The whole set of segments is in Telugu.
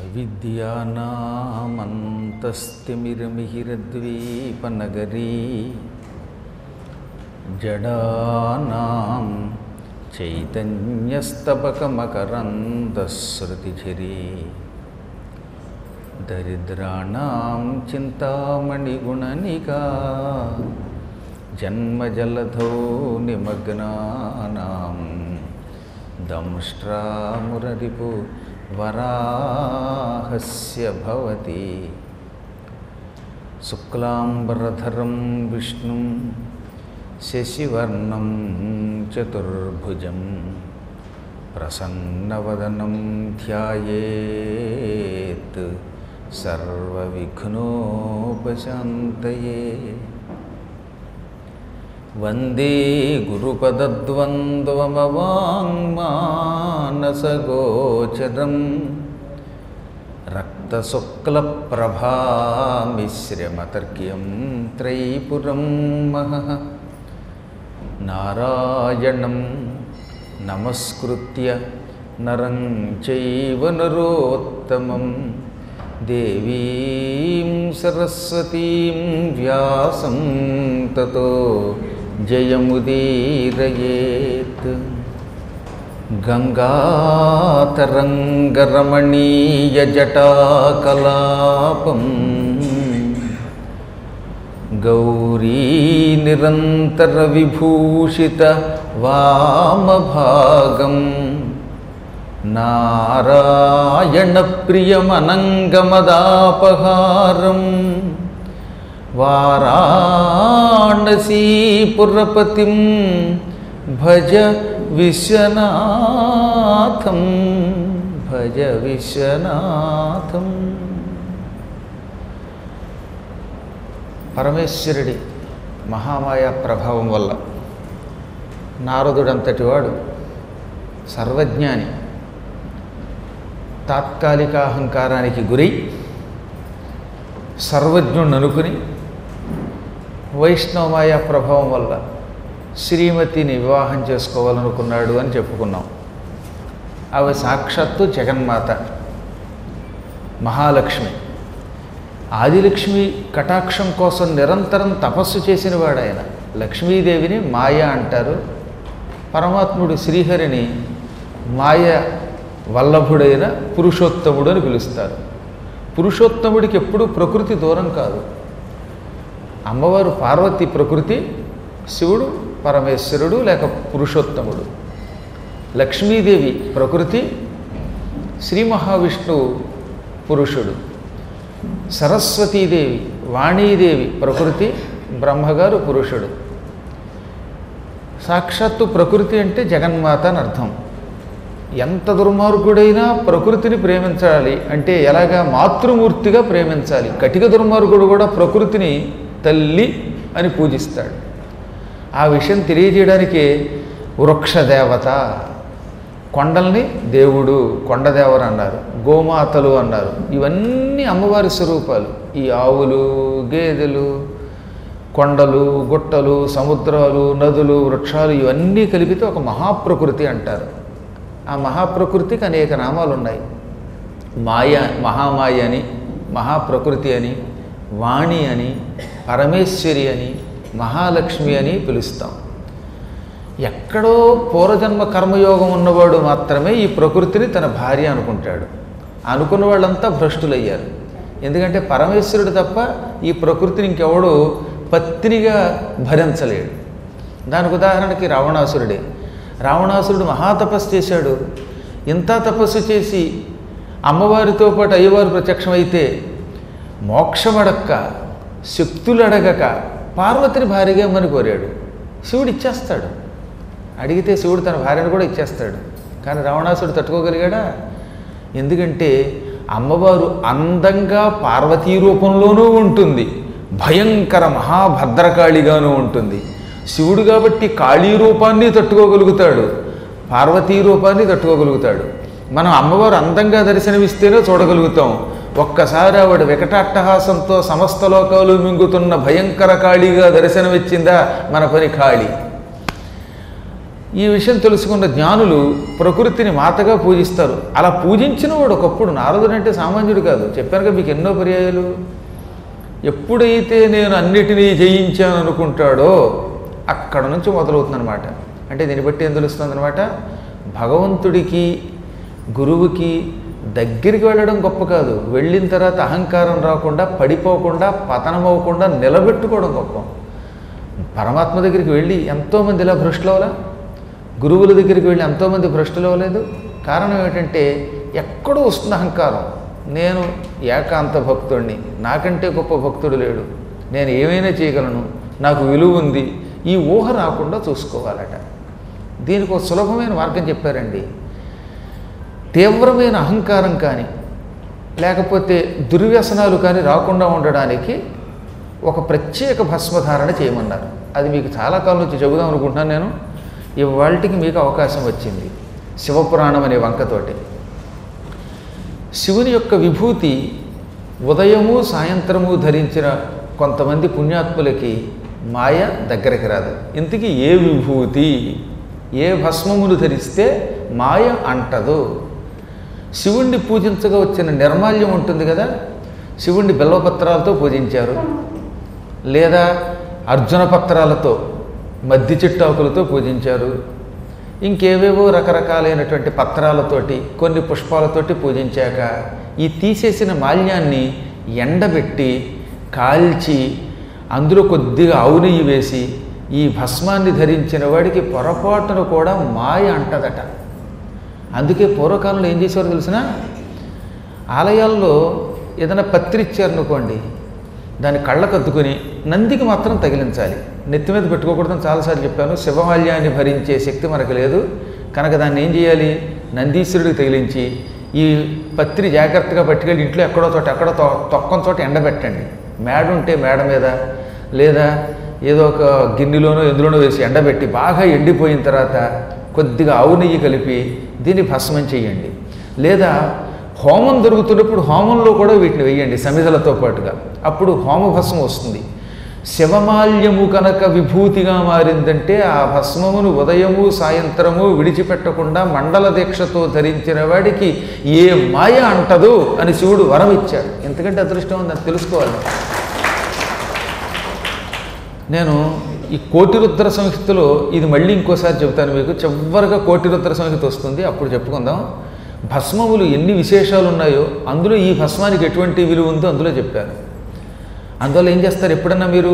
విద్యానామంతస్తిమిరమిహిరద్వీపనగరీ జడానాం చైతన్యస్తబకమకరందశ్రుతిఝరీ దరిద్రాణం చింతామణిగుణనికా జన్మజలధో నిమగ్నానాం దంష్ట్రామురరిపు వరాహస్య భవతి శుక్లాంబరధరం విష్ణుం శశివర్ణం చతుర్భుజం ప్రసన్నవదనం ధ్యాయేత్ సర్వవిఘ్నోపశాంతయే వందే గురుపదద్వంద్వమవాङ्मानसगोचरं रक्तशुक्लप्रभामिश्रमतर्क्यं त्रैपुरं महः नारायणं नमस्कृत्य नरं चैव नरोत्तमं देवीं सरस्वतीं व्यासं ततो जयमुदीरयेत् गङ्गातरङ्गरमणीयजटाकलापम् गौरीनिरन्तरविभूषितवामभागं नारायणप्रियमनङ्गमदापहारं वाराणसीपुरपतिं भज విశ్వనాథం భజ విశ్వనాథం పరమేశ్వరుడి మహామాయ ప్రభావం వల్ల నారదుడంతటి వాడు సర్వజ్ఞాని తాత్కాలిక అహంకారానికి గురై సర్వజ్ఞుణ్ణి అనుకుని వైష్ణవమాయ ప్రభావం వల్ల శ్రీమతిని వివాహం చేసుకోవాలనుకున్నాడు అని చెప్పుకున్నాం ఆమె సాక్షాత్తు జగన్మాత మహాలక్ష్మి ఆదిలక్ష్మి కటాక్షం కోసం నిరంతరం తపస్సు చేసిన వాడు ఆయన లక్ష్మీదేవిని మాయ అంటారు పరమాత్ముడు శ్రీహరిని మాయ వల్లభుడైన పురుషోత్తముడు అని పిలుస్తారు పురుషోత్తముడికి ఎప్పుడూ ప్రకృతి దూరం కాదు అమ్మవారు పార్వతి ప్రకృతి శివుడు పరమేశ్వరుడు లేక పురుషోత్తముడు లక్ష్మీదేవి ప్రకృతి శ్రీ మహావిష్ణువు పురుషుడు సరస్వతీదేవి వాణీదేవి ప్రకృతి బ్రహ్మగారు పురుషుడు సాక్షాత్తు ప్రకృతి అంటే జగన్మాత అని అర్థం ఎంత దుర్మార్గుడైనా ప్రకృతిని ప్రేమించాలి అంటే ఎలాగా మాతృమూర్తిగా ప్రేమించాలి కటిక దుర్మార్గుడు కూడా ప్రకృతిని తల్లి అని పూజిస్తాడు ఆ విషయం తెలియజేయడానికి వృక్షదేవత కొండల్ని దేవుడు కొండదేవరు అన్నారు గోమాతలు అన్నారు ఇవన్నీ అమ్మవారి స్వరూపాలు ఈ ఆవులు గేదెలు కొండలు గుట్టలు సముద్రాలు నదులు వృక్షాలు ఇవన్నీ కలిపితే ఒక మహాప్రకృతి అంటారు ఆ మహాప్రకృతికి అనేక నామాలు ఉన్నాయి మాయ మహామాయ అని మహాప్రకృతి అని వాణి అని పరమేశ్వరి అని మహాలక్ష్మి అని పిలుస్తాం ఎక్కడో పూర్వజన్మ కర్మయోగం ఉన్నవాడు మాత్రమే ఈ ప్రకృతిని తన భార్య అనుకుంటాడు అనుకున్న వాళ్ళంతా భ్రష్టులయ్యారు ఎందుకంటే పరమేశ్వరుడు తప్ప ఈ ప్రకృతిని ఇంకెవడు పత్నిగా భరించలేడు దానికి ఉదాహరణకి రావణాసురుడే రావణాసురుడు మహాతపస్సు చేశాడు ఇంత తపస్సు చేసి అమ్మవారితో పాటు అయ్యవారు ప్రత్యక్షమైతే మోక్షమడక్క శక్తులు అడగక పార్వతిని భార్యగా ఇమ్మని కోరాడు శివుడు ఇచ్చేస్తాడు అడిగితే శివుడు తన భార్యను కూడా ఇచ్చేస్తాడు కానీ రావణాసుడు తట్టుకోగలిగాడా ఎందుకంటే అమ్మవారు అందంగా పార్వతీ రూపంలోనూ ఉంటుంది భయంకర మహాభద్రకాళిగాను ఉంటుంది శివుడు కాబట్టి కాళీ రూపాన్ని తట్టుకోగలుగుతాడు పార్వతీ రూపాన్ని తట్టుకోగలుగుతాడు మనం అమ్మవారు అందంగా దర్శనమిస్తేనే చూడగలుగుతాం ఒక్కసారి ఆవిడ వికటాట్టహాసంతో సమస్త లోకాలు మింగుతున్న భయంకర కాళీగా దర్శనమిచ్చిందా మన పని ఖాళీ ఈ విషయం తెలుసుకున్న జ్ఞానులు ప్రకృతిని మాతగా పూజిస్తారు అలా పూజించిన వాడు ఒకప్పుడు నారదుడు అంటే సామాన్యుడు కాదు చెప్పానుగా మీకు ఎన్నో పర్యాయాలు ఎప్పుడైతే నేను అన్నిటినీ జయించాను అనుకుంటాడో అక్కడ నుంచి మొదలవుతుందన్నమాట అంటే దీన్ని బట్టి ఏం తెలుస్తుందన్నమాట భగవంతుడికి గురువుకి దగ్గరికి వెళ్ళడం గొప్ప కాదు వెళ్ళిన తర్వాత అహంకారం రాకుండా పడిపోకుండా పతనమవ్వకుండా నిలబెట్టుకోవడం గొప్ప పరమాత్మ దగ్గరికి వెళ్ళి ఎంతోమంది ఇలా భ్రష్టులు అవ్వలా గురువుల దగ్గరికి వెళ్ళి ఎంతోమంది భ్రష్టులు అవ్వలేదు కారణం ఏమిటంటే ఎక్కడో వస్తుంది అహంకారం నేను ఏకాంత భక్తుడిని నాకంటే గొప్ప భక్తుడు లేడు నేను ఏమైనా చేయగలను నాకు విలువ ఉంది ఈ ఊహ రాకుండా చూసుకోవాలట దీనికి ఒక సులభమైన మార్గం చెప్పారండి తీవ్రమైన అహంకారం కానీ లేకపోతే దుర్వ్యసనాలు కానీ రాకుండా ఉండడానికి ఒక ప్రత్యేక భస్మధారణ చేయమన్నారు అది మీకు చాలా కాలం నుంచి చెబుదాం అనుకుంటున్నాను నేను ఇవాళకి మీకు అవకాశం వచ్చింది శివపురాణం అనే వంకతోటి శివుని యొక్క విభూతి ఉదయము సాయంత్రము ధరించిన కొంతమంది పుణ్యాత్ములకి మాయ దగ్గరికి రాదు ఇంతకీ ఏ విభూతి ఏ భస్మమును ధరిస్తే మాయ అంటదు శివుణ్ణి పూజించగా వచ్చిన నిర్మాల్యం ఉంటుంది కదా శివుణ్ణి బిల్వపత్రాలతో పూజించారు లేదా అర్జున పత్రాలతో మద్ది చిట్టాకులతో పూజించారు ఇంకేవేవో రకరకాలైనటువంటి పత్రాలతోటి కొన్ని పుష్పాలతోటి పూజించాక ఈ తీసేసిన మాల్యాన్ని ఎండబెట్టి కాల్చి అందులో కొద్దిగా ఆవు నెయ్యి వేసి ఈ భస్మాన్ని ధరించిన వాడికి పొరపాటును కూడా మాయ అంటదట అందుకే పూర్వకాలంలో ఏం చేసేవారు తెలిసిన ఆలయాల్లో ఏదైనా పత్రి ఇచ్చారనుకోండి దాన్ని కళ్ళకు అద్దుకుని నందికి మాత్రం తగిలించాలి నెత్తి మీద పెట్టుకోకూడదని చాలాసార్లు చెప్పాను శివమాల్యాన్ని భరించే శక్తి మనకు లేదు కనుక దాన్ని ఏం చేయాలి నందీశ్వరుడికి తగిలించి ఈ పత్రి జాగ్రత్తగా పట్టుకెళ్ళి ఇంట్లో ఎక్కడో చోట ఎక్కడో తొ తొక్కని చోట ఎండబెట్టండి మేడ ఉంటే మేడ మీద లేదా ఏదో ఒక గిన్నెలోనో ఎందులోనో వేసి ఎండబెట్టి బాగా ఎండిపోయిన తర్వాత కొద్దిగా ఆవు నెయ్యి కలిపి దీన్ని భస్మం చేయండి లేదా హోమం దొరుకుతున్నప్పుడు హోమంలో కూడా వీటిని వేయండి సమిధలతో పాటుగా అప్పుడు హోమభస్మం వస్తుంది శివమాల్యము కనుక విభూతిగా మారిందంటే ఆ భస్మమును ఉదయము సాయంత్రము విడిచిపెట్టకుండా మండల దీక్షతో ధరించిన వాడికి ఏ మాయ అంటదు అని శివుడు వరం ఇచ్చాడు ఎందుకంటే అదృష్టం ఉందని తెలుసుకోవాలి నేను ఈ కోటిరుద్ర సంహితలో ఇది మళ్ళీ ఇంకోసారి చెబుతాను మీకు చివరిగా కోటిరుద్ర సంహిత వస్తుంది అప్పుడు చెప్పుకుందాం భస్మములు ఎన్ని విశేషాలు ఉన్నాయో అందులో ఈ భస్మానికి ఎటువంటి విలువ ఉందో అందులో చెప్పారు అందువల్ల ఏం చేస్తారు ఎప్పుడన్నా మీరు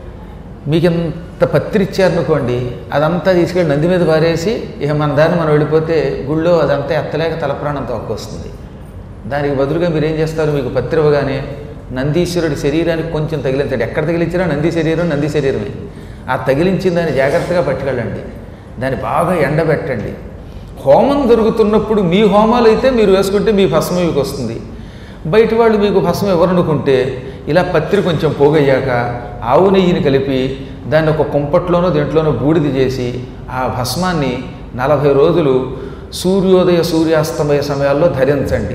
మీకు ఎంత పత్రి ఇచ్చారనుకోండి అదంతా తీసుకెళ్ళి నంది మీద పారేసి ఇక మన దాన్ని మనం వెళ్ళిపోతే గుళ్ళో అదంతా ఎత్తలేక తలప్రాణం తొక్కొస్తుంది దానికి బదులుగా మీరు ఏం చేస్తారు మీకు పత్రి ఇవ్వగానే నందీశ్వరుడి శరీరానికి కొంచెం తగిలించండి ఎక్కడ తగిలించినా నంది శరీరం నంది శరీరమే ఆ తగిలించిన దాన్ని జాగ్రత్తగా పట్టుకెళ్ళండి దాన్ని బాగా ఎండబెట్టండి హోమం జరుగుతున్నప్పుడు మీ హోమాలు అయితే మీరు వేసుకుంటే మీ భస్మం మీకు వస్తుంది బయట వాళ్ళు మీకు భస్మం ఎవరనుకుంటే ఇలా పత్రి కొంచెం పోగయ్యాక ఆవు నెయ్యిని కలిపి దాన్ని ఒక కుంపట్లోనో దేంట్లోనో బూడిద చేసి ఆ భస్మాన్ని నలభై రోజులు సూర్యోదయ సూర్యాస్తమయ సమయాల్లో ధరించండి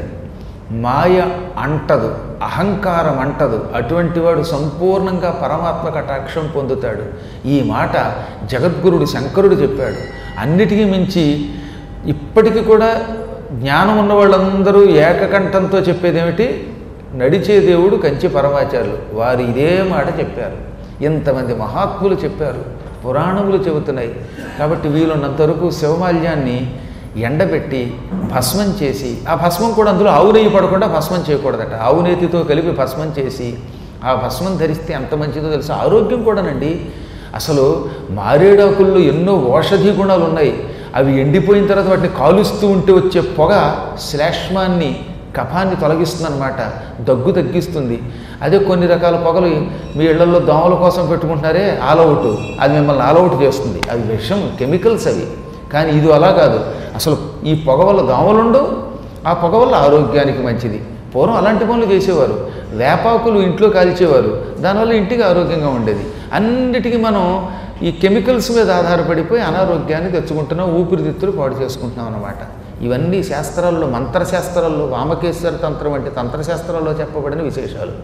మాయ అంటదు అహంకారం అంటదు అటువంటి వాడు సంపూర్ణంగా పరమాత్మ కటాక్షం పొందుతాడు ఈ మాట జగద్గురుడు శంకరుడు చెప్పాడు అన్నిటికీ మించి ఇప్పటికీ కూడా జ్ఞానం ఉన్న వాళ్ళందరూ ఏకకంఠంతో చెప్పేది ఏమిటి నడిచే దేవుడు కంచి పరమాచార్యులు వారు ఇదే మాట చెప్పారు ఇంతమంది మహాత్ములు చెప్పారు పురాణములు చెబుతున్నాయి కాబట్టి వీలున్నంత వరకు శివమాల్యాన్ని ఎండబెట్టి భస్మం చేసి ఆ భస్మం కూడా అందులో ఆవు నెయ్యి పడకుండా భస్మం చేయకూడదట ఆవు నేతితో కలిపి భస్మం చేసి ఆ భస్మం ధరిస్తే ఎంత మంచిదో తెలుసు ఆరోగ్యం కూడానండి అసలు మారేడాకుల్లో ఎన్నో ఔషధి గుణాలు ఉన్నాయి అవి ఎండిపోయిన తర్వాత వాటిని కాలుస్తూ ఉంటే వచ్చే పొగ శ్లేష్మాన్ని కఫాన్ని తొలగిస్తుందన్నమాట దగ్గు తగ్గిస్తుంది అదే కొన్ని రకాల పొగలు మీ ఇళ్లలో దోమల కోసం పెట్టుకుంటున్నారే ఆల్అవుట్ అది మిమ్మల్ని ఆల్అవుట్ చేస్తుంది అవి విషం కెమికల్స్ అవి కానీ ఇది అలా కాదు అసలు ఈ పొగ వల్ల దోమలుండవు ఆ పొగ వల్ల ఆరోగ్యానికి మంచిది పూర్వం అలాంటి పనులు చేసేవారు వేపాకులు ఇంట్లో కాల్చేవారు దానివల్ల ఇంటికి ఆరోగ్యంగా ఉండేది అన్నిటికీ మనం ఈ కెమికల్స్ మీద ఆధారపడిపోయి అనారోగ్యాన్ని తెచ్చుకుంటున్నాం ఊపిరితిత్తులు పాడు చేసుకుంటున్నాం అన్నమాట ఇవన్నీ శాస్త్రాల్లో మంత్రశాస్త్రాల్లో వామకేశ్వర తంత్రం వంటి తంత్రశాస్త్రాల్లో చెప్పబడిన విశేషాలు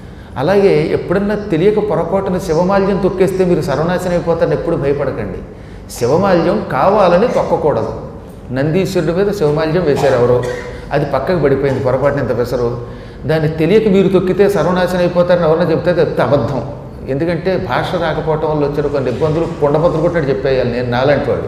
అలాగే ఎప్పుడన్నా తెలియక పొరపాటున శివమాల్యం తొక్కేస్తే మీరు సర్వనాశనం అయిపోతారని ఎప్పుడు భయపడకండి శివమాల్యం కావాలని తొక్కకూడదు నందీశ్వరుడి మీద శివమాల్యం వేశారు ఎవరో అది పక్కకు పడిపోయింది పొరపాటున ఇంత పెసరు దాన్ని తెలియక మీరు తొక్కితే సర్వనాశనం అయిపోతారని ఎవరన్నా చెప్తే అది అతి అబద్ధం ఎందుకంటే భాష రాకపోవటం వల్ల వచ్చిన కొన్ని ఇబ్బందులు కొండపత్రులు కొట్టాడు చెప్పేయాలి నేను నాలాంటి వాడు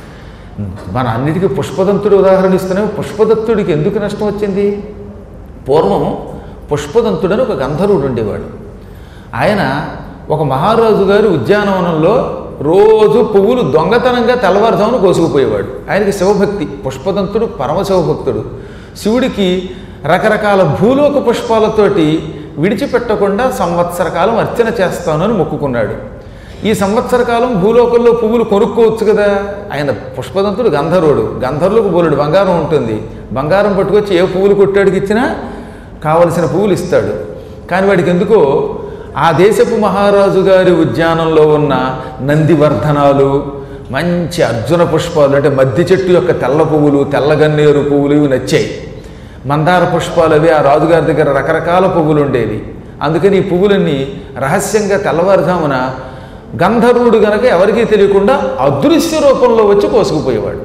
మన అన్నిటికీ పుష్పదంతుడు ఉదాహరణ ఇస్తూనే పుష్పదత్తుడికి ఎందుకు నష్టం వచ్చింది పూర్వం పుష్పదంతుడని ఒక గంధర్వుడు ఉండేవాడు ఆయన ఒక మహారాజు గారి ఉద్యానవనంలో రోజు పువ్వులు దొంగతనంగా తెల్లవారుజామున కోసుకుపోయేవాడు ఆయనకి శివభక్తి పుష్పదంతుడు పరమ శివభక్తుడు శివుడికి రకరకాల భూలోక పుష్పాలతోటి విడిచిపెట్టకుండా సంవత్సర కాలం అర్చన చేస్తానని మొక్కుకున్నాడు ఈ సంవత్సర కాలం భూలోకంలో పువ్వులు కొనుక్కోవచ్చు కదా ఆయన పుష్పదంతుడు గంధర్వుడు గంధర్వులకు బోలుడు బంగారం ఉంటుంది బంగారం పట్టుకొచ్చి ఏ పువ్వులు కొట్టాడికి ఇచ్చినా కావలసిన పువ్వులు ఇస్తాడు కానీ వాడికి ఎందుకో ఆ దేశపు మహారాజు గారి ఉద్యానంలో ఉన్న నందివర్ధనాలు మంచి అర్జున పుష్పాలు అంటే మద్ది చెట్టు యొక్క తెల్ల పువ్వులు తెల్లగన్నేరు పువ్వులు ఇవి నచ్చాయి మందార పుష్పాలు అవి ఆ రాజుగారి దగ్గర రకరకాల పువ్వులు ఉండేవి అందుకని ఈ పువ్వులన్నీ రహస్యంగా తెల్లవారుజామున గంధర్వుడు గనక ఎవరికీ తెలియకుండా అదృశ్య రూపంలో వచ్చి కోసుకుపోయేవాడు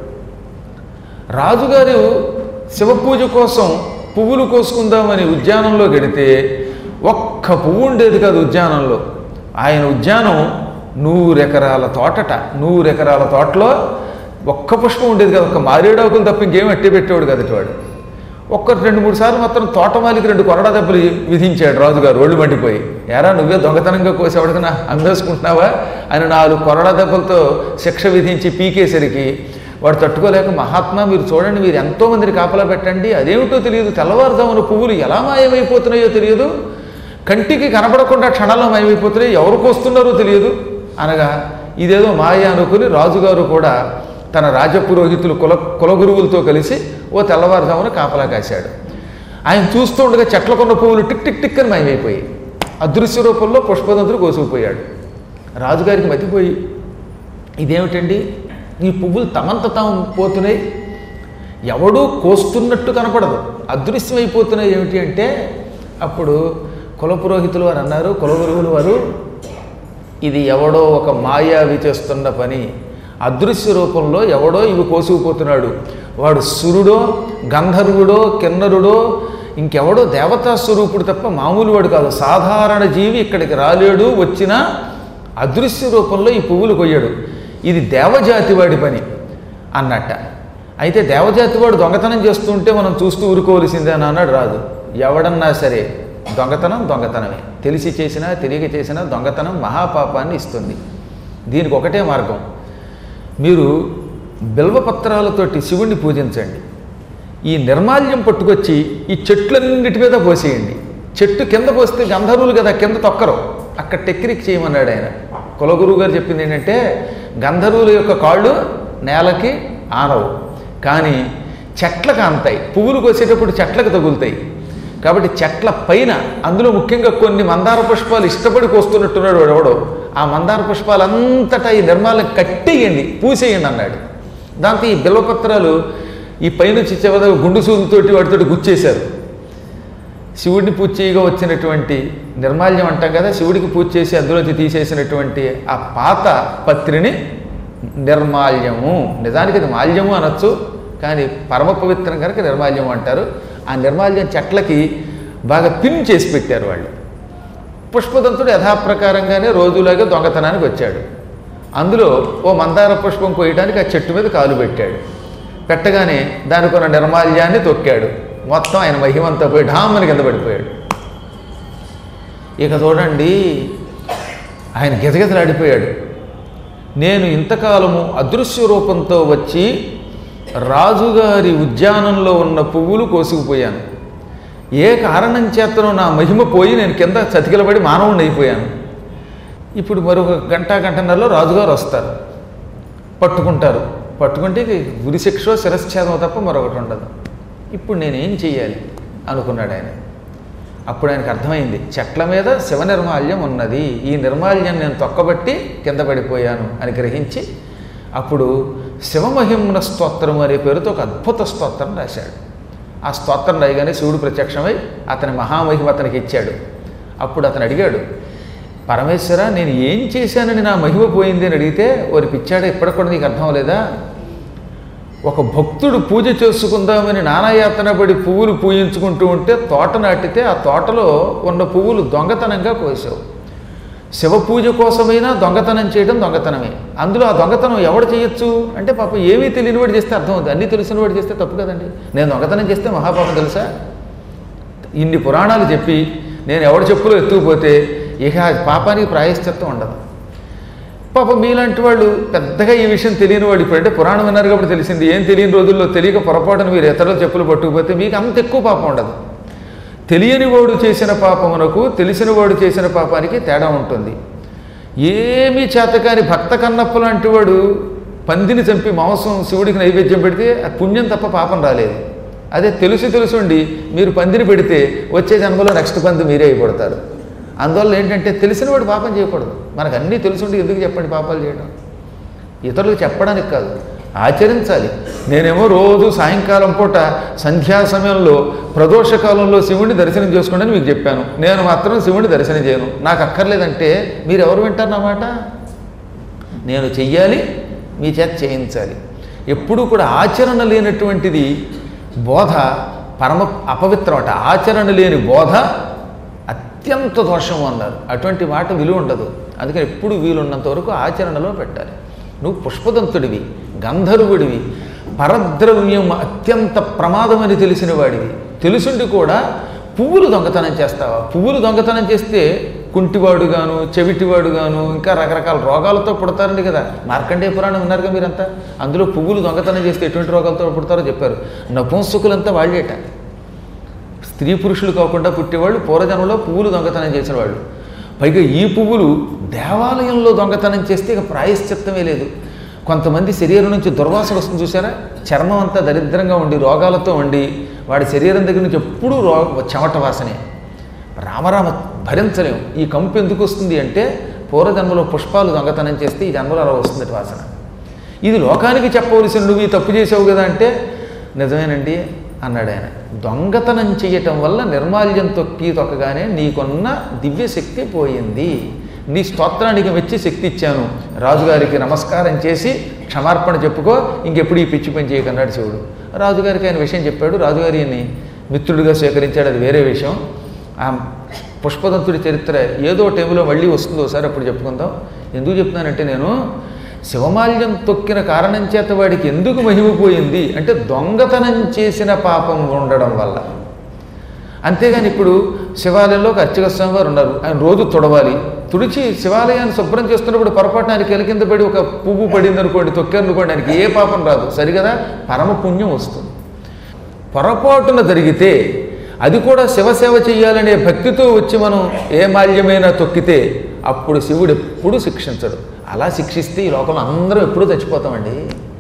రాజుగారు శివపూజ కోసం పువ్వులు కోసుకుందామని ఉద్యానంలో గడితే ఒక్క పువ్వు ఉండేది కాదు ఉద్యానంలో ఆయన ఉద్యానం నూరెకరాల తోటట నూరెకరాల తోటలో ఒక్క పుష్పం ఉండేది కాదు ఒక్క మారేడాకులు తప్ప ఇంకేం అట్టి పెట్టేవాడు కదటి వాడు ఒక్క రెండు మూడు సార్లు మాత్రం తోటమాలికి రెండు కొరడా దెబ్బలు విధించాడు రాజుగారు ఒళ్ళు మండిపోయి ఎరా నువ్వే దొంగతనంగా కోసేవాడుగా అమ్మేసుకుంటున్నావా అని నాలుగు కొరడా దెబ్బలతో శిక్ష విధించి పీకేసరికి వాడు తట్టుకోలేక మహాత్మా మీరు చూడండి మీరు ఎంతో మందిని కాపలా పెట్టండి అదేమిటో తెలియదు తెల్లవారుజామున పువ్వులు ఎలా మాయమైపోతున్నాయో తెలియదు కంటికి కనపడకుండా క్షణాల్లో మాయమైపోతున్నాయి ఎవరికి వస్తున్నారో తెలియదు అనగా ఇదేదో మాయ అనుకుని రాజుగారు కూడా తన రాజపురోహితులు కుల కులగురువులతో కలిసి ఓ తెల్లవారుజామున కాపలా కాశాడు ఆయన చూస్తూ ఉండగా చెట్లకున్న పువ్వులు టిక్ టిక్ టిక్ అని మాయమైపోయి అదృశ్య రూపంలో పుష్పదంతులు కోసుకుపోయాడు రాజుగారికి మతిపోయి ఇదేమిటండి ఈ పువ్వులు తమంత తాము పోతున్నాయి ఎవడూ కోస్తున్నట్టు కనపడదు అదృశ్యమైపోతున్నాయి ఏమిటి అంటే అప్పుడు కులపురోహితులు వారు అన్నారు కులగురువులు వారు ఇది ఎవడో ఒక మాయావి చేస్తున్న పని అదృశ్య రూపంలో ఎవడో ఇవి కోసుకుపోతున్నాడు వాడు సురుడో గంధర్వుడో కిన్నరుడో ఇంకెవడో దేవతా స్వరూపుడు తప్ప మామూలు వాడు కాదు సాధారణ జీవి ఇక్కడికి రాలేడు వచ్చినా అదృశ్య రూపంలో ఈ పువ్వులు కొయ్యాడు ఇది దేవజాతి వాడి పని అన్నట్ట అయితే దేవజాతి వాడు దొంగతనం చేస్తుంటే మనం చూస్తూ ఊరుకోవలసిందే అని అన్నాడు రాదు ఎవడన్నా సరే దొంగతనం దొంగతనమే తెలిసి చేసినా తెలియక చేసినా దొంగతనం మహాపాపాన్ని ఇస్తుంది దీనికి ఒకటే మార్గం మీరు బిల్వపత్రాలతోటి శివుణ్ణి పూజించండి ఈ నిర్మాల్యం పట్టుకొచ్చి ఈ చెట్లన్నిటి మీద పోసేయండి చెట్టు కింద పోస్తే గంధర్వులు కదా కింద తొక్కరు అక్కడ టెక్నిక్ చేయమన్నాడు ఆయన కులగురువు గారు చెప్పింది ఏంటంటే గంధర్వుల యొక్క కాళ్ళు నేలకి ఆనవు కానీ చెట్లకు అంతాయి పువ్వులు కోసేటప్పుడు చెట్లకు తగులుతాయి కాబట్టి చెట్ల పైన అందులో ముఖ్యంగా కొన్ని మందార పుష్పాలు ఇష్టపడి కోస్తున్నట్టున్నాడు వాడు ఎవడో ఆ మందార పుష్పాలంతటా ఈ నిర్మాలం కట్టేయండి పూసేయండి అన్నాడు దాంతో ఈ బిల్వపత్రాలు ఈ పైనుంచి చివర గుండు సూదుతోటి వాటితోటి గుచ్చేశారు శివుడిని పూజ చేయగా వచ్చినటువంటి నిర్మాల్యం అంటాం కదా శివుడికి పూజ చేసి అందులోంచి తీసేసినటువంటి ఆ పాత పత్రిని నిర్మాల్యము నిజానికి అది మాల్యము అనొచ్చు కానీ పరమ పవిత్రం కనుక నిర్మాల్యం అంటారు ఆ నిర్మాల్యం చెట్లకి బాగా పిన్ చేసి పెట్టారు వాళ్ళు పుష్పదంతుడు యథాప్రకారంగానే రోజులాగా దొంగతనానికి వచ్చాడు అందులో ఓ మందార పుష్పం కోయడానికి ఆ చెట్టు మీద కాలు పెట్టాడు పెట్టగానే దానికి ఉన్న నిర్మాల్యాన్ని తొక్కాడు మొత్తం ఆయన మహిమంతా పోయి ఢామ్మని కింద పడిపోయాడు ఇక చూడండి ఆయన గిజగిజలాడిపోయాడు నేను ఇంతకాలము అదృశ్య రూపంతో వచ్చి రాజుగారి ఉద్యానంలో ఉన్న పువ్వులు కోసుకుపోయాను ఏ కారణం చేతనో నా మహిమ పోయి నేను కింద చతికిలబడి మానవుడిని అయిపోయాను ఇప్పుడు మరొక గంట గంటన్నరలో రాజుగారు వస్తారు పట్టుకుంటారు పట్టుకుంటే ఇక ఉరిశిక్షో శిరశ్ఛేదం తప్ప మరొకటి ఉండదు ఇప్పుడు నేనేం చెయ్యాలి అనుకున్నాడు ఆయన అప్పుడు ఆయనకు అర్థమైంది చెట్ల మీద శివ నిర్మాల్యం ఉన్నది ఈ నిర్మాల్యం నేను తొక్కబట్టి కింద పడిపోయాను అని గ్రహించి అప్పుడు శివమహిమ్న స్తోత్రం అనే పేరుతో ఒక అద్భుత స్తోత్రం రాశాడు ఆ స్తోత్రం రాయగానే శివుడు ప్రత్యక్షమై అతని మహామహిమ అతనికి ఇచ్చాడు అప్పుడు అతను అడిగాడు పరమేశ్వర నేను ఏం చేశానని నా మహిమ పోయింది అని అడిగితే ఓరి పిచ్చాడ ఇప్పటికి కూడా నీకు అర్థం లేదా ఒక భక్తుడు పూజ చేసుకుందామని నానాయాతన పడి పువ్వులు పూజించుకుంటూ ఉంటే తోట నాటితే ఆ తోటలో ఉన్న పువ్వులు దొంగతనంగా కోసావు శివ పూజ కోసమైనా దొంగతనం చేయడం దొంగతనమే అందులో ఆ దొంగతనం ఎవడు చేయొచ్చు అంటే పాపం ఏమీ తెలియని వాడు చేస్తే అర్థం అవుతుంది అన్నీ తెలిసిన వాడు చేస్తే తప్పు కదండి నేను దొంగతనం చేస్తే మహాపాపం తెలుసా ఇన్ని పురాణాలు చెప్పి నేను ఎవడు చెప్పులో ఎత్తుకుపోతే ఇక ఆ పాపానికి ప్రాయశ్చిత్తం ఉండదు పాపం మీలాంటి వాళ్ళు పెద్దగా ఈ విషయం తెలియని వాడు ఇప్పుడంటే పురాణం విన్నారు కాబట్టి తెలిసింది ఏం తెలియని రోజుల్లో తెలియక పొరపాటున మీరు ఇతరుల చెప్పులు పట్టుకుపోతే మీకు అంత ఎక్కువ పాపం ఉండదు తెలియని వాడు చేసిన పాపమునకు తెలిసిన వాడు చేసిన పాపానికి తేడా ఉంటుంది ఏమీ చేతకాని భక్త కన్నప్ప లాంటి వాడు పందిని చంపి మాంసం శివుడికి నైవేద్యం పెడితే ఆ పుణ్యం తప్ప పాపం రాలేదు అదే తెలుసు తెలుసుండి మీరు పందిని పెడితే వచ్చే జన్మలో నెక్స్ట్ పంది మీరే అయిపోడతారు అందువల్ల ఏంటంటే తెలిసిన వాడు పాపం చేయకూడదు మనకు అన్నీ తెలుసుండి ఎందుకు చెప్పండి పాపాలు చేయడం ఇతరులకు చెప్పడానికి కాదు ఆచరించాలి నేనేమో రోజు సాయంకాలం పూట సంధ్యా సమయంలో ప్రదోష కాలంలో శివుడిని దర్శనం చేసుకోండి అని మీకు చెప్పాను నేను మాత్రం శివుడిని దర్శనం చేయను నాకు అక్కర్లేదంటే మీరు ఎవరు వింటారు నా మాట నేను చెయ్యాలి మీ చేత చేయించాలి ఎప్పుడూ కూడా ఆచరణ లేనటువంటిది బోధ పరమ అపవిత్రం అట ఆచరణ లేని బోధ అత్యంత దోషము అన్నారు అటువంటి మాట విలువ ఉండదు అందుకని ఎప్పుడు వీలున్నంత వరకు ఆచరణలో పెట్టాలి నువ్వు పుష్పదంతుడివి గంధర్వుడివి పరద్రవ్యం అత్యంత ప్రమాదమని తెలిసిన వాడివి తెలుసుండి కూడా పువ్వులు దొంగతనం చేస్తావా పువ్వులు దొంగతనం చేస్తే కుంటివాడుగాను చెవిటివాడుగాను ఇంకా రకరకాల రోగాలతో పుడతారండి కదా మార్కండేయ పురాణం విన్నారుగా మీరంతా అందులో పువ్వులు దొంగతనం చేస్తే ఎటువంటి రోగాలతో పుడతారో చెప్పారు నపుంసకులంతా వాళ్ళేట స్త్రీ పురుషులు కాకుండా పుట్టేవాళ్ళు పూర్వజన్మలో పువ్వులు దొంగతనం చేసిన వాళ్ళు పైగా ఈ పువ్వులు దేవాలయంలో దొంగతనం చేస్తే ఇక ప్రాయశ్చిత్తమే లేదు కొంతమంది శరీరం నుంచి దుర్వాసన వస్తుంది చూసారా చర్మం అంతా దరిద్రంగా ఉండి రోగాలతో ఉండి వాడి శరీరం దగ్గర నుంచి ఎప్పుడూ రో చెమట వాసనే రామరామ భరించలేం ఈ కంపు ఎందుకు వస్తుంది అంటే పూర్వజన్మలో పుష్పాలు దొంగతనం చేస్తే ఈ జన్మలో అలా వస్తుంది వాసన ఇది లోకానికి చెప్పవలసిన నువ్వు ఈ తప్పు చేసావు కదా అంటే నిజమేనండి అన్నాడు ఆయన దొంగతనం చేయటం వల్ల నిర్మాల్యం తొక్కి తొక్కగానే నీకున్న దివ్య శక్తి పోయింది నీ స్తోత్రానికి మెచ్చి శక్తి ఇచ్చాను రాజుగారికి నమస్కారం చేసి క్షమార్పణ చెప్పుకో ఇంకెప్పుడు ఈ పిచ్చి పని చేయకన్నాడు శివుడు రాజుగారికి ఆయన విషయం చెప్పాడు రాజుగారి ఈయన్ని మిత్రుడిగా స్వీకరించాడు అది వేరే విషయం ఆ పుష్పదంతుడి చరిత్ర ఏదో టైంలో మళ్ళీ వస్తుందో ఒకసారి అప్పుడు చెప్పుకుందాం ఎందుకు చెప్తున్నానంటే నేను శివమాల్యం తొక్కిన కారణం చేత వాడికి ఎందుకు మహిమపోయింది అంటే దొంగతనం చేసిన పాపం ఉండడం వల్ల అంతేగాని ఇప్పుడు శివాలయంలో ఒక అర్చక స్వామి వారు ఉన్నారు ఆయన రోజు తుడవాలి తుడిచి శివాలయాన్ని శుభ్రం చేస్తున్నప్పుడు పొరపాటున ఆయనకి ఎల కింద పడి ఒక పువ్వు పడింది అనుకోండి తొక్కారు అనుకోండి ఆయనకి ఏ పాపం రాదు సరిగదా పరమ పుణ్యం వస్తుంది పొరపాటున జరిగితే అది కూడా శివసేవ చెయ్యాలనే భక్తితో వచ్చి మనం ఏ మాల్యమైనా తొక్కితే అప్పుడు శివుడు ఎప్పుడు శిక్షించడు అలా శిక్షిస్తే ఈ లోకంలో అందరం ఎప్పుడూ చచ్చిపోతామండి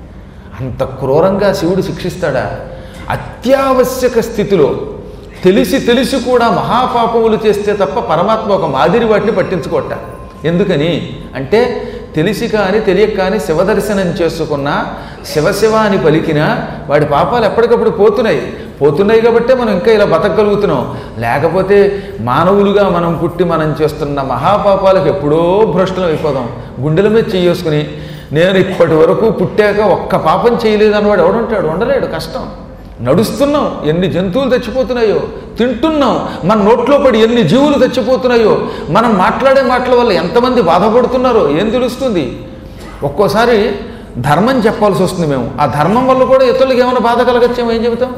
అంత క్రూరంగా శివుడు శిక్షిస్తాడా అత్యావశ్యక స్థితిలో తెలిసి తెలిసి కూడా మహాపాపములు చేస్తే తప్ప పరమాత్మ ఒక మాదిరి వాటిని పట్టించుకోట ఎందుకని అంటే తెలిసి కానీ తెలియక కానీ శివదర్శనం చేసుకున్నా శివశివ అని పలికినా వాడి పాపాలు ఎప్పటికప్పుడు పోతున్నాయి పోతున్నాయి కాబట్టే మనం ఇంకా ఇలా బతకగలుగుతున్నాం లేకపోతే మానవులుగా మనం పుట్టి మనం చేస్తున్న మహాపాపాలకు ఎప్పుడో భ్రష్టులం అయిపోదాం గుండెల మీద చేసుకుని నేను ఇప్పటి వరకు పుట్టాక ఒక్క పాపం చేయలేదు అన్నవాడు ఎవడుంటాడు ఉండలేడు కష్టం నడుస్తున్నాం ఎన్ని జంతువులు చచ్చిపోతున్నాయో తింటున్నాం మన నోట్లో పడి ఎన్ని జీవులు చచ్చిపోతున్నాయో మనం మాట్లాడే మాటల వల్ల ఎంతమంది బాధపడుతున్నారో ఏం తెలుస్తుంది ఒక్కోసారి ధర్మం చెప్పాల్సి వస్తుంది మేము ఆ ధర్మం వల్ల కూడా ఇతరులకు ఏమైనా బాధ కలగచ్చేమో ఏం చెబుతాం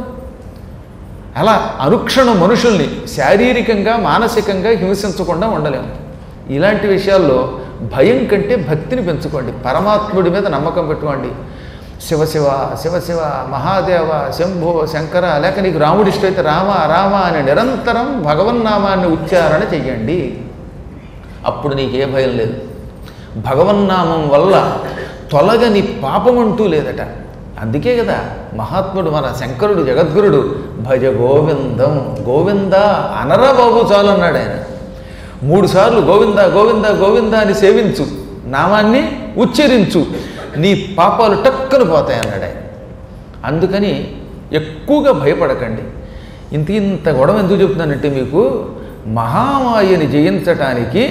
అలా అనుక్షణం మనుషుల్ని శారీరకంగా మానసికంగా హింసించకుండా ఉండలేము ఇలాంటి విషయాల్లో భయం కంటే భక్తిని పెంచుకోండి పరమాత్ముడి మీద నమ్మకం పెట్టుకోండి శివశివ శివశివ మహాదేవ శంభో శంకర లేక నీకు రాముడి ఇష్టమైతే రామ రామ అని నిరంతరం భగవన్నామాన్ని ఉచ్చారణ చెయ్యండి అప్పుడు నీకు ఏ భయం లేదు భగవన్నామం వల్ల తొలగని పాపమంటూ లేదట అందుకే కదా మహాత్ముడు మన శంకరుడు జగద్గురుడు భజ గోవిందం గోవింద అనరా బాబు చాలు అన్నాడు ఆయన మూడు సార్లు గోవింద గోవింద గోవింద అని సేవించు నామాన్ని ఉచ్చరించు నీ పాపాలు టక్కున పోతాయి అన్నాడు ఆయన అందుకని ఎక్కువగా భయపడకండి ఇంత ఇంత గొడవ ఎందుకు చెప్తున్నానంటే మీకు మహామాయని జయించటానికి